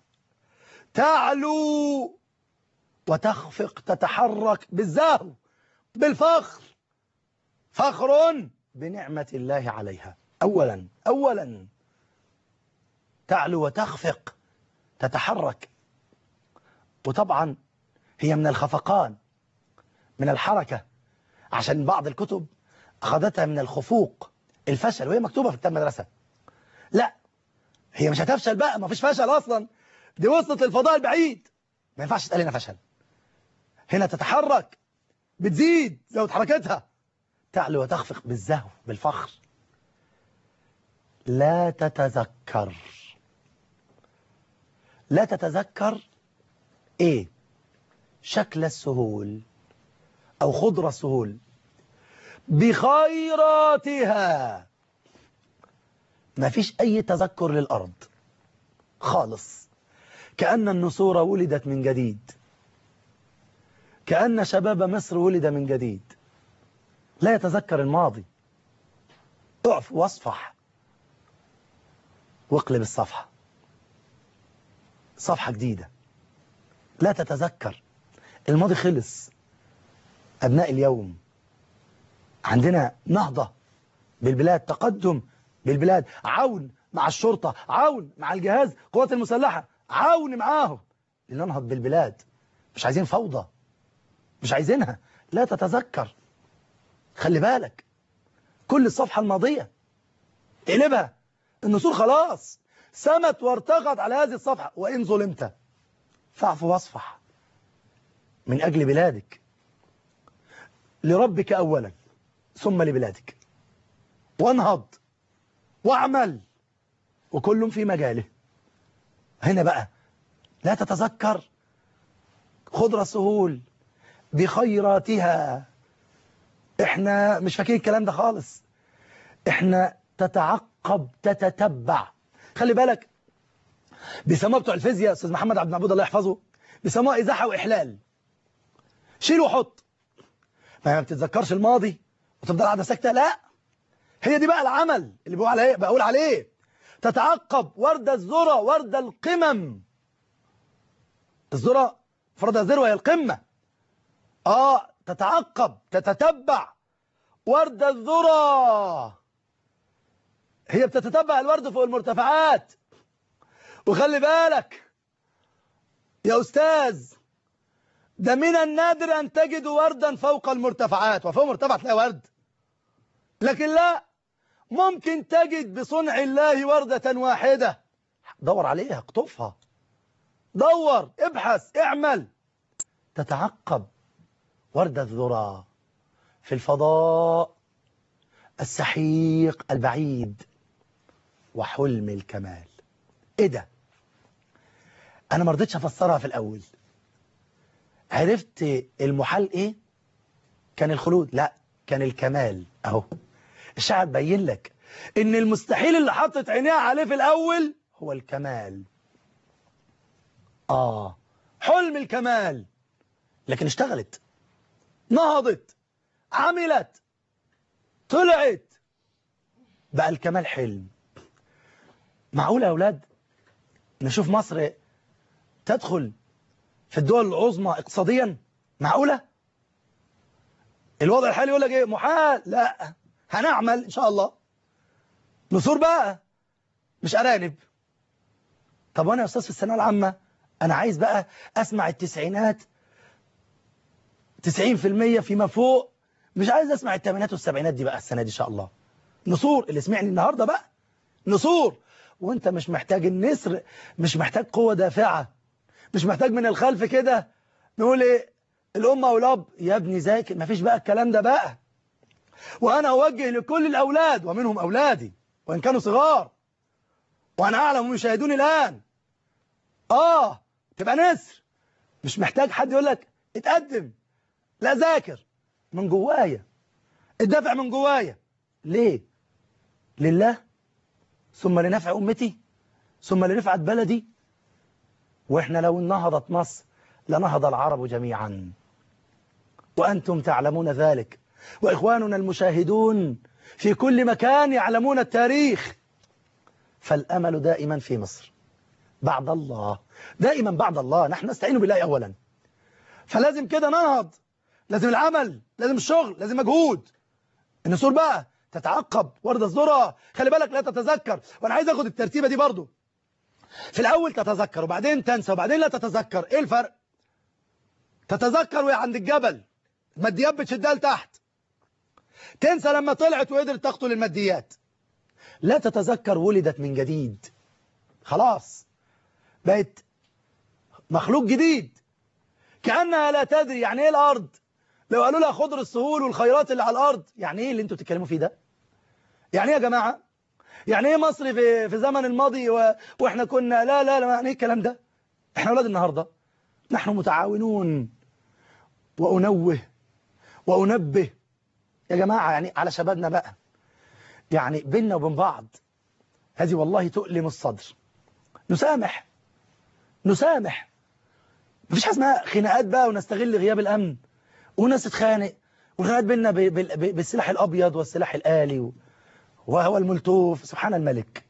تعلو وتخفق تتحرك بالزهو بالفخر فخر بنعمة الله عليها أولا أولا تعلو وتخفق تتحرك وطبعا هي من الخفقان من الحركة عشان بعض الكتب أخذتها من الخفوق الفشل وهي مكتوبة في كتاب مدرسة لا هي مش هتفشل بقى ما فيش فشل أصلا دي وصلت للفضاء البعيد ما ينفعش تقال هنا فشل هنا تتحرك بتزيد زود حركتها تعلو وتخفق بالزهو بالفخر لا تتذكر لا تتذكر ايه شكل السهول او خضر السهول بخيراتها ما فيش اي تذكر للارض خالص كأن النسور ولدت من جديد كأن شباب مصر ولد من جديد لا يتذكر الماضي اعف واصفح واقلب الصفحة صفحة جديدة لا تتذكر الماضي خلص أبناء اليوم عندنا نهضة بالبلاد تقدم بالبلاد عون مع الشرطة عون مع الجهاز قوات المسلحة عون معاهم لننهض بالبلاد مش عايزين فوضى مش عايزينها لا تتذكر خلي بالك كل الصفحة الماضية اقلبها النسور خلاص سمت وارتقت على هذه الصفحة وإن ظلمت فاعف واصفح من أجل بلادك لربك أولا ثم لبلادك وانهض واعمل وكل في مجاله هنا بقى لا تتذكر خضرة سهول بخيراتها احنا مش فاكرين الكلام ده خالص احنا تتعقب تتتبع خلي بالك بيسموها بتوع الفيزياء استاذ محمد عبد المعبود الله يحفظه بيسموها ازاحه واحلال شيل وحط ما بتتذكرش الماضي وتفضل قاعده ساكته لا هي دي بقى العمل اللي بقول عليه بقول عليه تتعقب ورد الذرة ورد القمم الذرة فرد الذروة هي القمة اه تتعقب تتتبع ورد الذرة هي بتتتبع الورد فوق المرتفعات وخلي بالك يا أستاذ ده من النادر أن تجد وردا فوق المرتفعات وفوق مرتفع تلاقي ورد لكن لا ممكن تجد بصنع الله وردة واحدة دور عليها اقطفها دور ابحث اعمل تتعقب وردة الذرة في الفضاء السحيق البعيد وحلم الكمال ايه ده انا ما رضيتش افسرها في الاول عرفت المحال ايه كان الخلود لا كان الكمال اهو الشاعر بين لك ان المستحيل اللي حطت عينيها عليه في الاول هو الكمال اه حلم الكمال لكن اشتغلت نهضت عملت طلعت بقى الكمال حلم معقول يا أولاد نشوف مصر تدخل في الدول العظمى اقتصاديا معقولة الوضع الحالي يقول لك ايه محال لا هنعمل ان شاء الله نصور بقى مش أرانب طب وانا يا أستاذ في الثانويه العامة أنا عايز بقى أسمع التسعينات 90% فيما فوق مش عايز أسمع الثمانينات والسبعينات دي بقى السنة دي إن شاء الله نصور اللي سمعني النهاردة بقى نصور وانت مش محتاج النسر مش محتاج قوة دافعة مش محتاج من الخلف كده نقول ايه الأم والأب يا ابني ذاكر مفيش بقى الكلام ده بقى وأنا أوجه لكل الأولاد ومنهم أولادي وإن كانوا صغار وأنا أعلم ومشاهدوني الآن آه تبقى نسر مش محتاج حد يقول لك اتقدم لا ذاكر من جوايا الدافع من جوايا ليه لله ثم لنفع أمتي ثم لرفعة بلدي وإحنا لو نهضت مصر لنهض العرب جميعا وأنتم تعلمون ذلك وإخواننا المشاهدون في كل مكان يعلمون التاريخ فالأمل دائما في مصر بعد الله دائما بعد الله نحن نستعين بالله أولا فلازم كده ننهض لازم العمل لازم الشغل لازم مجهود النسور بقى تتعقب ورد الذرة خلي بالك لا تتذكر وانا عايز اخد الترتيبة دي برضو في الاول تتذكر وبعدين تنسى وبعدين لا تتذكر ايه الفرق تتذكر وهي عند الجبل الماديات بتشدها لتحت تنسى لما طلعت وقدرت تقتل الماديات لا تتذكر ولدت من جديد خلاص بقت مخلوق جديد كأنها لا تدري يعني ايه الارض لو قالوا لها خضر السهول والخيرات اللي على الارض يعني ايه اللي انتوا بتتكلموا فيه ده يعني ايه يا جماعة يعني ايه مصر في في زمن الماضي و... واحنا كنا لا لا لا يعني ايه الكلام ده احنا اولاد النهاردة نحن متعاونون وانوه وانبه يا جماعة يعني على شبابنا بقى يعني بيننا وبين بعض هذه والله تؤلم الصدر نسامح نسامح مفيش حاجه اسمها خناقات بقى ونستغل غياب الامن وناس تتخانق والخناقات بيننا بالسلاح الابيض والسلاح الالي وهو الملتوف سبحان الملك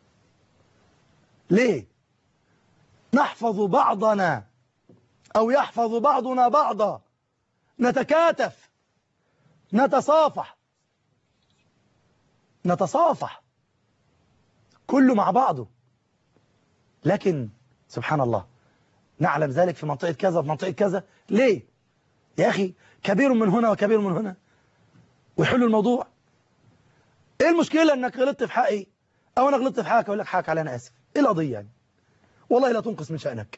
ليه نحفظ بعضنا او يحفظ بعضنا بعضا نتكاتف نتصافح نتصافح كله مع بعضه لكن سبحان الله نعلم ذلك في منطقة كذا في منطقة كذا ليه يا أخي كبير من هنا وكبير من هنا ويحلوا الموضوع ايه المشكلة انك غلطت في حقي او انا غلطت في حقك اقول لك حقك علي انا اسف ايه القضية يعني والله لا تنقص من شأنك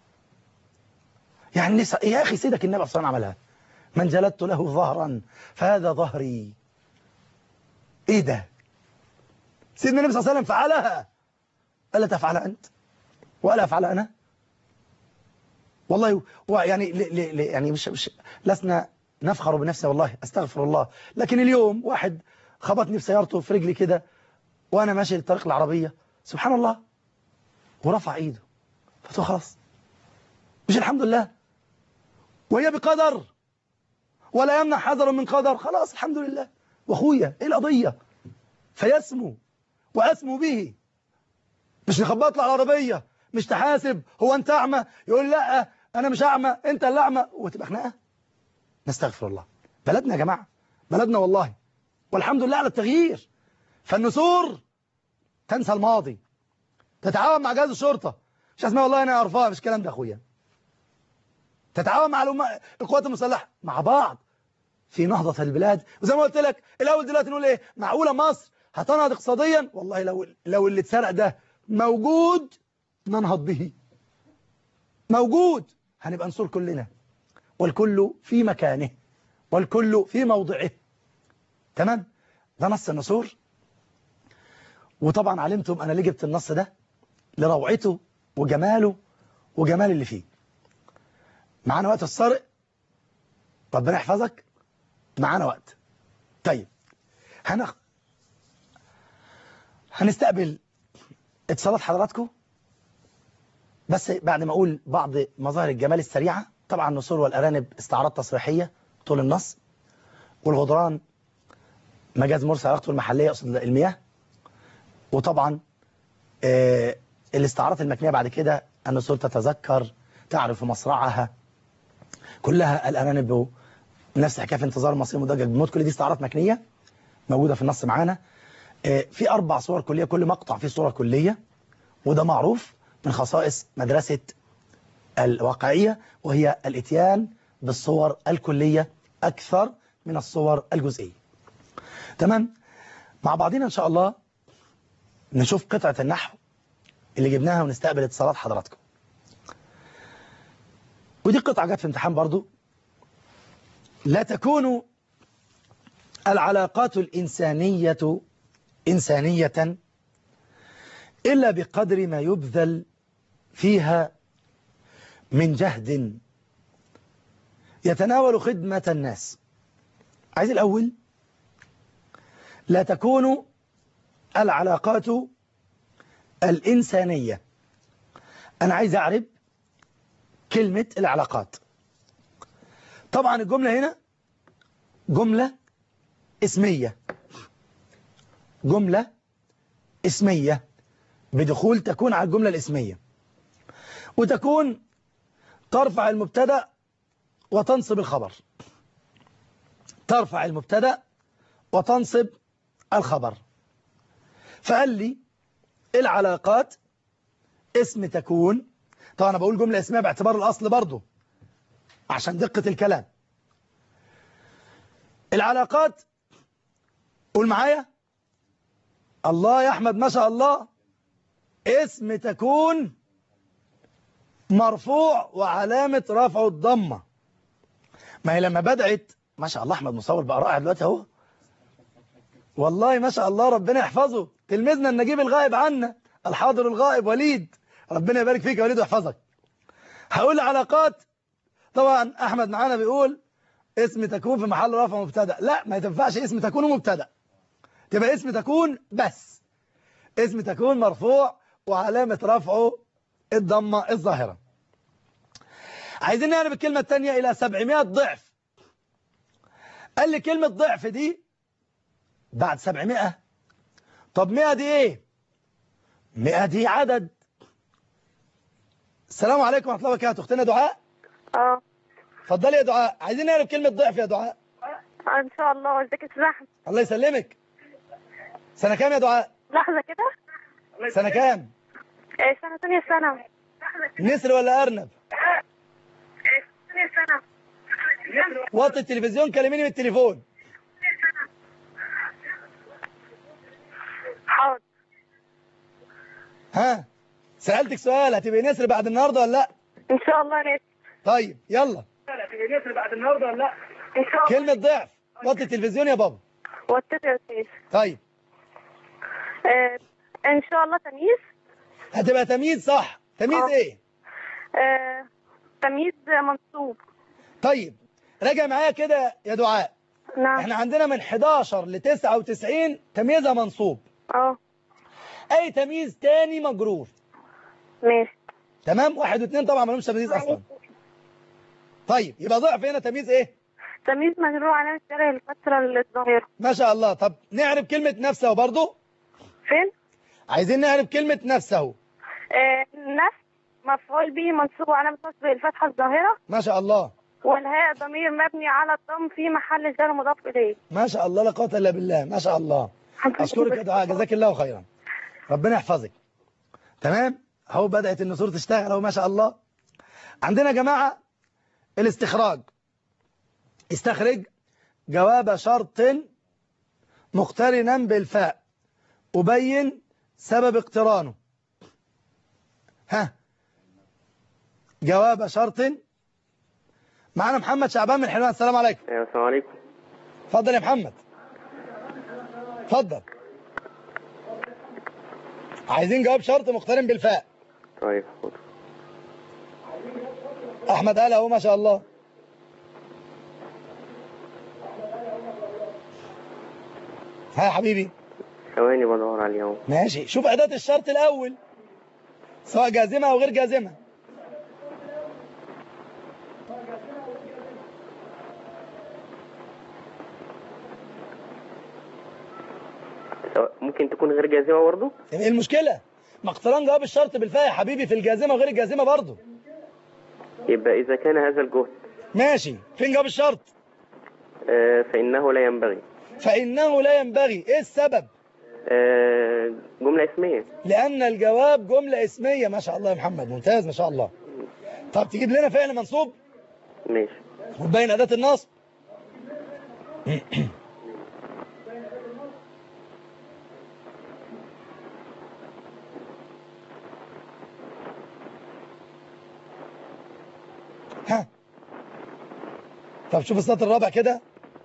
يعني لسه يا اخي سيدك النبي صلى الله عليه وسلم عملها من جلدت له ظهرا فهذا ظهري ايه ده سيدنا النبي صلى الله عليه وسلم فعلها ألا تفعل أنت وألا أفعل أنا والله يعني ل ل يعني مش, مش لسنا نفخر بنفسنا والله استغفر الله لكن اليوم واحد خبطني في سيارته في رجلي كده وانا ماشي للطريق العربية سبحان الله ورفع ايده فقلت خلاص مش الحمد لله وهي بقدر ولا يمنع حذر من قدر خلاص الحمد لله واخويا ايه القضية فيسمو واسمو به مش نخبط له على العربية مش تحاسب هو انت اعمى يقول لا انا مش اعمى انت اللي اعمى وتبقى خناقه نستغفر الله بلدنا يا جماعه بلدنا والله والحمد لله على التغيير فالنسور تنسى الماضي تتعاون مع جهاز الشرطة مش اسمها والله انا عرفها مش الكلام ده اخويا تتعاون مع الأم- القوات المسلحة مع بعض في نهضة البلاد وزي ما قلت لك الأول دلوقتي نقول إيه معقولة مصر هتنهض اقتصاديا والله لو لو اللي اتسرق ده موجود ننهض به موجود هنبقى نصور كلنا والكل في مكانه والكل في موضعه تمام ده نص النسور وطبعا علمتم أنا ليه جبت النص ده لروعته وجماله وجمال اللي فيه معانا وقت السرق ربنا يحفظك معانا وقت طيب هنخ... هنستقبل اتصالات حضراتكم بس بعد ما اقول بعض مظاهر الجمال السريعة طبعا النسور والارانب استعراض تصريحية طول النص والغدران مجاز مرسل علاقته المحلية اقصد المياه وطبعا آه الاستعارات المكنية بعد كده النسور تتذكر تعرف مصرعها كلها الارانب نفس حكايه في انتظار المصري المدجج بموت كل دي استعارات مكنيه موجوده في النص معانا آه، في اربع صور كليه كل مقطع فيه صوره كليه وده معروف من خصائص مدرسه الواقعيه وهي الاتيان بالصور الكليه اكثر من الصور الجزئيه تمام مع بعضنا ان شاء الله نشوف قطعه النحو اللي جبناها ونستقبل اتصالات حضراتكم ودي قطعه جت في امتحان برضو لا تكون العلاقات الإنسانية إنسانية إلا بقدر ما يبذل فيها من جهد يتناول خدمة الناس عايز الأول لا تكون العلاقات الإنسانية أنا عايز أعرف كلمة العلاقات طبعا الجملة هنا جملة اسمية جملة اسمية بدخول تكون على الجملة الاسمية وتكون ترفع المبتدا وتنصب الخبر ترفع المبتدا وتنصب الخبر فقال لي العلاقات اسم تكون طبعا انا بقول جملة اسمية باعتبار الاصل برضه عشان دقة الكلام العلاقات قول معايا الله يا أحمد ما شاء الله اسم تكون مرفوع وعلامة رفعه الضمة ما هي لما بدعت ما شاء الله أحمد مصور بقى رائع دلوقتي اهو والله ما شاء الله ربنا يحفظه تلميذنا النجيب الغائب عنا الحاضر الغائب وليد ربنا يبارك فيك يا وليد ويحفظك هقول علاقات طبعا احمد معانا بيقول اسم تكون في محل رفع مبتدا لا ما تنفعش اسم تكون مبتدا تبقى اسم تكون بس اسم تكون مرفوع وعلامة رفعه الضمة الظاهرة عايزين نعرف الكلمة الثانية إلى 700 ضعف قال لي كلمة ضعف دي بعد 700 طب 100 دي ايه 100 دي عدد السلام عليكم ورحمة الله وبركاته اختنا دعاء اه اتفضلي يا دعاء عايزين نعرف كلمة ضعف يا دعاء آه، ان شاء الله ازيك يا استاذ احمد الله يسلمك سنة كام يا دعاء لحظه كده سنة كام آه، سنه ثانيه ثانوي نسر ولا أرنب ثانيه ثانوي وطي التلفزيون كلميني من التليفون حاضر ها سألتك سؤال هتبقي نسر بعد النهاردة ولا لا ان شاء الله ناس طيب يلا هتبقي نسر بعد النهاردة ولا لا ان شاء الله كلمة ضعف وطي التلفزيون يا بابا واتفق يا استاذ طيب آه، ان شاء الله تمييز هتبقى تمييز صح تمييز آه. ايه آه، تمييز منصوب طيب راجع معايا كده يا دعاء نعم احنا عندنا من 11 ل 99 تمييزها منصوب اه اي تمييز تاني مجرور ماشي تمام واحد واثنين طبعا ما لهمش تمييز اصلا طيب يبقى ضعف هنا تمييز ايه تمييز مجرور علامة شرع الفترة الظاهرة ما شاء الله طب نعرف كلمة نفسه برضو فين؟ عايزين نعرف كلمة نفسه آه، نفس مفعول به منصوب علامة نصب الفتحة الظاهرة ما شاء الله والهاء ضمير مبني على الضم في محل جر مضاف إليه ما شاء الله لا قوه الا بالله ما شاء الله اشكرك يا دعاء جزاك الله خيرا ربنا يحفظك تمام اهو بدات النسور تشتغل اهو ما شاء الله عندنا يا جماعه الاستخراج استخرج جواب شرط مقترنا بالفاء أبين سبب اقترانه ها جواب شرط معنا محمد شعبان من حلوان السلام عليكم ايوه السلام عليكم اتفضل يا محمد اتفضل عايزين جواب شرط مقترن بالفاء طيب خد احمد قال اهو ما شاء الله ها يا حبيبي ثواني بدور على اليوم ماشي شوف أداة الشرط الأول سواء جازمة أو غير جازمة سواء- ممكن تكون غير جازمة برضه ايه المشكلة ما اقتران جواب الشرط بالفاء يا حبيبي في الجازمة وغير الجازمة برضه يبقى إذا كان هذا الجهد ماشي فين جواب الشرط آه، فإنه لا ينبغي فإنه لا ينبغي ايه السبب آه، جملة اسمية لأن الجواب جملة اسمية ما شاء الله يا محمد ممتاز ما شاء الله طب تجيب لنا فعل منصوب ماشي وتبين أداة النصب ها طب شوف السطر الرابع كده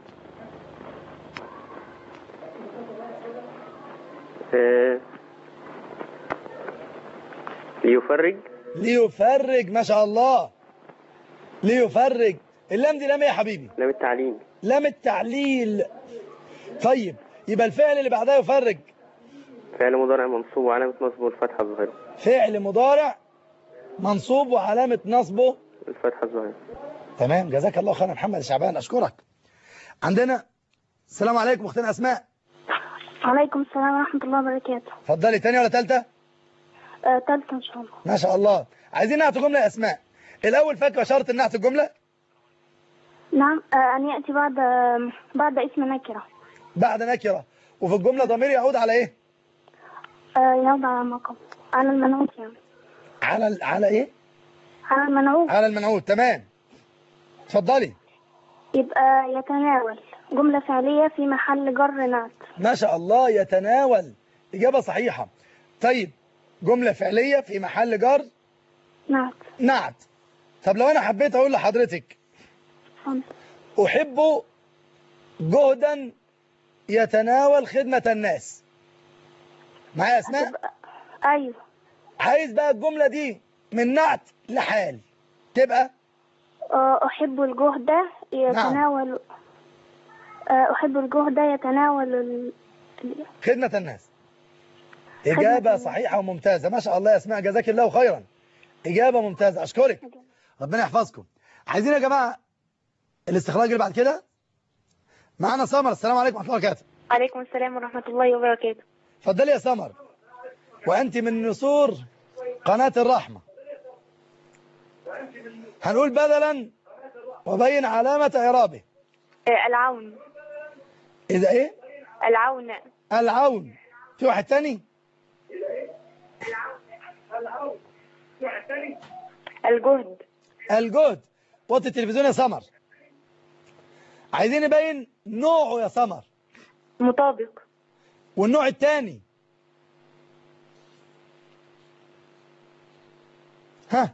آه، ليفرج ليفرج ما شاء الله ليفرج اللام دي لام ايه يا حبيبي لام التعليم لام التعليل طيب يبقى الفعل اللي بعدها يفرج فعل مضارع منصوب وعلامة نصبه الفتحة الظاهرة فعل مضارع منصوب وعلامة نصبه الفتحة الظاهرة تمام جزاك الله خيرا محمد شعبان اشكرك عندنا السلام عليكم اختنا اسماء وعليكم السلام ورحمة الله وبركاته اتفضلي تانية ولا تالتة آه، تالتة إن شاء الله ما شاء الله عايزين نعت جملة يا اسماء الاول فاكره شرط نعت الجملة نعم آه، أن يأتي بعد آه، بعد اسم نكرة بعد نكرة وفي الجملة ضمير يعود على ايه آه، يعود على المقام على المنعوت يعني على ال- على ايه على المنعوت على المنعوت تمام اتفضلي يبقى يتناول جملة فعلية في محل جر نعت ما شاء الله يتناول إجابة صحيحة طيب جملة فعلية في محل جر نعت نعت طب لو أنا حبيت أقول لحضرتك فهمت. أحب جهدا يتناول خدمة الناس معايا يا أسماء تبقى أيوه عايز بقى الجملة دي من نعت لحال تبقى آه، أحب الجهد يتناول آه، أحب الجهد يتناول ال... ال- خدمة الناس إجابة الناس. صحيحة وممتازة ما شاء الله يا أسماء جزاك الله خيرا إجابة ممتازة أشكرك ربنا يحفظكم عايزين يا جماعة الاستخراج اللي بعد كده معنا سمر السلام عليكم ورحمة الله وبركاته عليكم السلام ورحمة الله وبركاته اتفضلي يا سمر وأنت من نسور قناة الرحمة هنقول بدلا وبين علامة إعرابه آه، العون إذا إيه العون العون في واحد تاني الجهد الجهد وطي التلفزيون يا سمر عايزين نبين نوعه يا سمر مطابق والنوع الثاني ها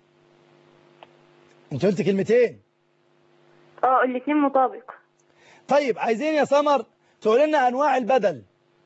انت قلت كلمتين اه الاثنين مطابق طيب عايزين يا سمر تقول لنا انواع البدل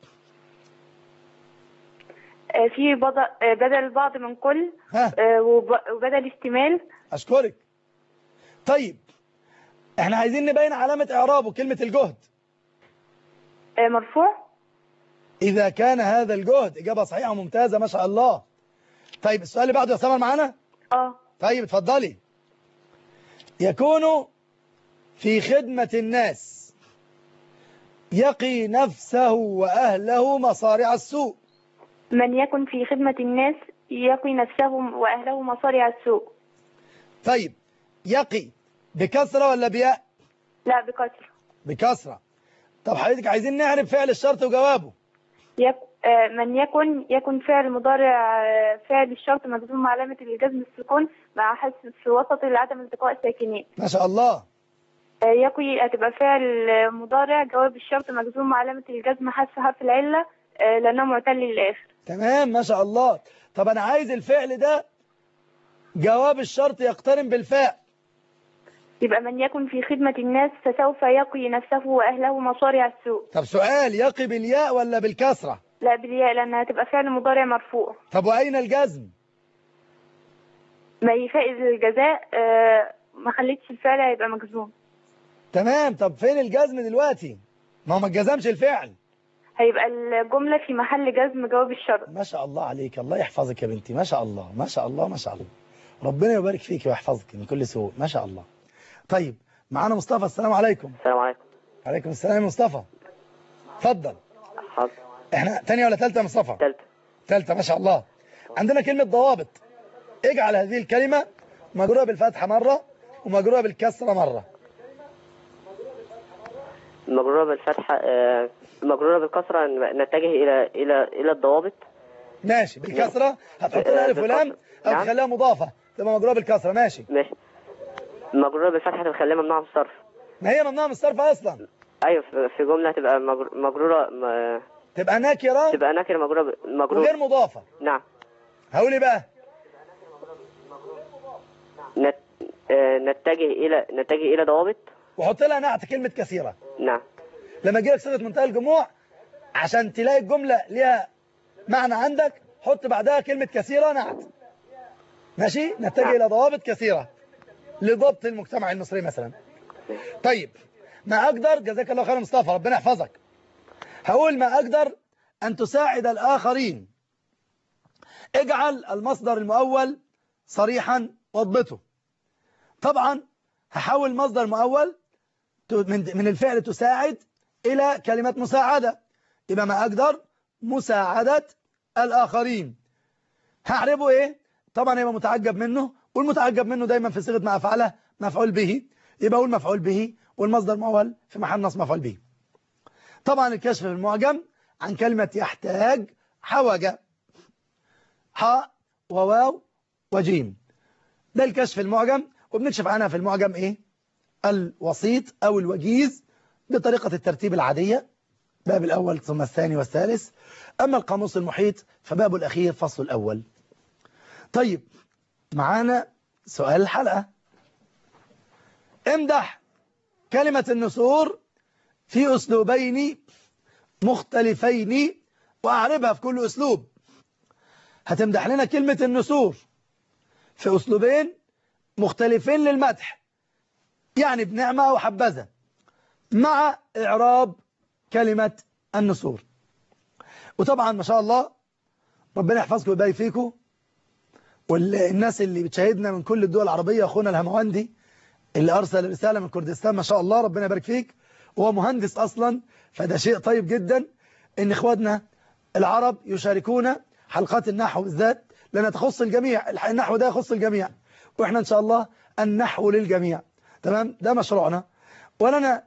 آه، في بض- آه، بدل بعض من كل ها آه، وب- وبدل استمال اشكرك طيب احنا عايزين نبين علامة اعرابه كلمة الجهد آه، مرفوع اذا كان هذا الجهد اجابة صحيحة وممتازة ما شاء الله طيب السؤال اللي بعده يا سمر معانا اه طيب اتفضلي يكون في خدمة الناس يقي نفسه وأهله مصارع السوء من يكن في خدمة الناس يقي نفسه وأهله مصارع السوء طيب يقي بكسرة ولا بياء لا بكسر بكسرة طب حضرتك عايزين نعرف فعل الشرط وجوابه يك... آه، من يكن يكن فعل مضارع آه، فعل الشرط مجزوم علامة الجزم السكون مع حذف في وسط لعدم التقاء ساكنين ما شاء الله آه، يكوي هتبقى فعل آه، مضارع جواب الشرط مجزوم علامة الجزم حذف حرف العلة آه، لأنه معتل للآخر تمام ما شاء الله طب انا عايز الفعل ده جواب الشرط يقترن بالفاء يبقى من يكن في خدمة الناس فسوف يقي نفسه وأهله مصارع السوء طب سؤال يقي بالياء ولا بالكسرة لا بالياء لأنها هتبقى فعل مضارع مرفوع طب واين الجزم ما يفائز الجزاء آه، ما خليتش الفعل هيبقى مجزوم تمام طب فين الجزم دلوقتي ما هو ما اتجزمش الفعل هيبقى الجملة في محل جزم جواب الشرط ما شاء الله عليك الله يحفظك يا بنتي ما شاء الله ما شاء الله ما شاء الله ربنا يبارك فيك ويحفظك من كل سوء ما شاء الله طيب معانا مصطفى السلام عليكم السلام عليكم عليكم السلام يا مصطفى اتفضل حاضر احنا تانية ولا تالتة يا مصطفى تالتة تالتة ما شاء الله عندنا كلمة ضوابط اجعل هذه الكلمة مجرورة بالفتحة مرة ومجرورة بالكسرة مرة مجرورة بالفتحة آه، مجرورة بالكسرة نتجه إلى إلى إلى الضوابط ماشي بالكسرة هتحط لها الف ولام او نعم. تخليها مضافة تبقى مجرورة بالكسرة ماشي ماشي مجرورة بالفتحة تخليها ممنوعة من الصرف ما هي ممنوعة من الصرف اصلا أيوة في- في جملة تبقى مجر- مجرورة م- تبقى نكرة تبقى نكرة مجرورة ب- وغير مجرورة مضافة نعم هقول ايه بقى نت... آه، نتجه إلى نتجه إلى ضوابط وحط لها نعت كلمة كثيرة نعم لما تجيلك صيغة منتهى الجموع عشان تلاقي الجملة ليها معنى عندك حط بعدها كلمة كثيرة نعت ماشي نتجه نعم. إلى ضوابط كثيرة لضبط المجتمع المصري مثلا طيب ما أقدر جزاك الله خير يا مصطفى ربنا يحفظك هقول ما أقدر أن تساعد الآخرين اجعل المصدر المؤول صريحا واضبطه طبعا هحول مصدر مؤول ت- من من الفعل تساعد إلى كلمة مساعدة يبقى ما أقدر مساعدة الآخرين هعربه إيه طبعا يبقى متعجب منه والمتعجب منه دايما في صيغة ما أفعله مفعول به يبقى أقول مفعول به والمصدر مؤول في محل نصب مفعول به طبعا الكشف في المعجم عن كلمة يحتاج حوج حاء وواو وجيم ده الكشف المعجم وبنكشف عنها في المعجم إيه الوسيط أو الوجيز بطريقة الترتيب العادية باب الأول ثم الثاني والثالث أما القاموس المحيط فباب الأخير فصل الأول طيب معانا سؤال الحلقة امدح كلمة النسور في أسلوبين مختلفين وأعربها في كل أسلوب هتمدح لنا كلمة النسور في أسلوبين مختلفين للمدح يعني بنعمة وحبذا مع إعراب كلمة النسور وطبعا ما شاء الله ربنا يحفظكم ويبارك فيكم والناس اللي بتشاهدنا من كل الدول العربية أخونا الهمواندي اللي أرسل رسالة من كردستان ما شاء الله ربنا يبارك فيك وهو مهندس أصلا فده شيء طيب جدا إن إخواتنا العرب يشاركونا حلقات النحو بالذات لأنها تخص الجميع النحو ده يخص الجميع وإحنا إن شاء الله النحو للجميع تمام ده مشروعنا ولنا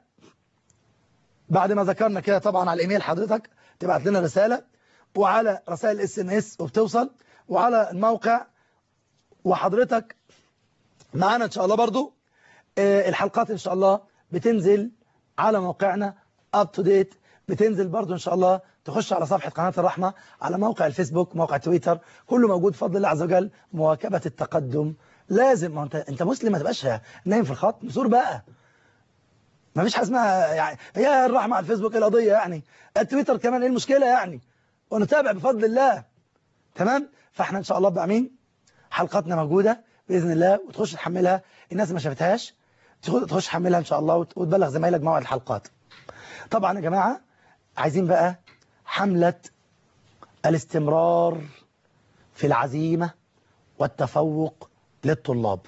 بعد ما ذكرنا كده طبعا على الايميل حضرتك تبعت لنا رسالة وعلى رسائل اس ام اس وبتوصل وعلى الموقع وحضرتك معانا ان شاء الله برضو آه، الحلقات ان شاء الله بتنزل على موقعنا اب تو ديت بتنزل برضو ان شاء الله تخش على صفحة قناة الرحمة على موقع الفيسبوك موقع تويتر كله موجود بفضل الله عز وجل مواكبة التقدم لازم ما انت انت مسلم ما تبقاش نايم في الخط نسور بقى ما فيش حاجه اسمها يعني هي الرحمة على الفيسبوك إيه القضية يعني التويتر كمان ايه المشكلة يعني ونتابع بفضل الله تمام فاحنا ان شاء الله بقى مين حلقاتنا موجودة بإذن الله وتخش تحملها الناس ما شافتهاش تخ- تخش تحملها ان شاء الله وت- وتبلغ زمايلك موعد الحلقات طبعا يا جماعة عايزين بقى حملة الاستمرار في العزيمة والتفوق للطلاب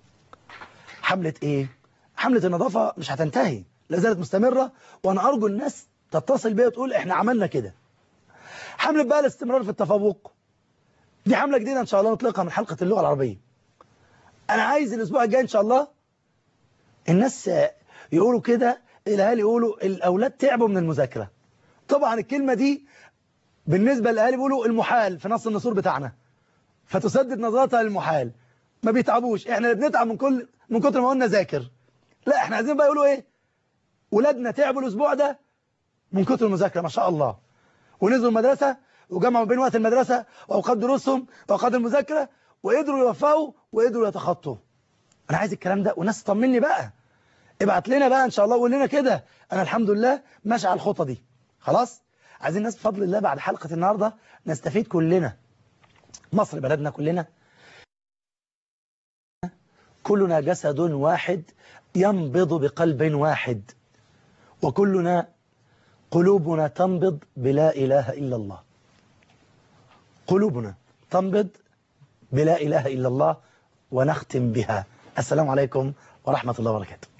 حملة ايه حملة النظافة مش هتنتهي لا زالت مستمرة وانا ارجو الناس تتصل بيا وتقول احنا عملنا كده حملة بقى الاستمرار في التفوق دي حملة جديدة ان شاء الله نطلقها من حلقة اللغة العربية انا عايز الاسبوع الجاي ان شاء الله الناس يقولوا كده الاهالي يقولوا الاولاد تعبوا من المذاكره طبعا الكلمه دي بالنسبه للاهالي بيقولوا المحال في نص النصور بتاعنا فتسدد نظرتها للمحال ما بيتعبوش احنا اللي بنتعب من كل من كتر ما قلنا ذاكر لا احنا عايزين بقى يقولوا ايه ولادنا تعبوا الاسبوع ده من كتر المذاكره ما شاء الله ونزلوا المدرسه وجمعوا بين وقت المدرسه واوقات دروسهم واوقات المذاكره وقدروا يوفقوا وقدروا يتخطوا انا عايز الكلام ده والناس تطمني بقى ابعت لنا بقى ان شاء الله وقول لنا كده انا الحمد لله ماشي على الخطه دي خلاص عايزين الناس بفضل الله بعد حلقه النهارده نستفيد كلنا مصر بلدنا كلنا كلنا جسد واحد ينبض بقلب واحد وكلنا قلوبنا تنبض بلا إله إلا الله قلوبنا تنبض بلا إله إلا الله ونختم بها السلام عليكم ورحمة الله وبركاته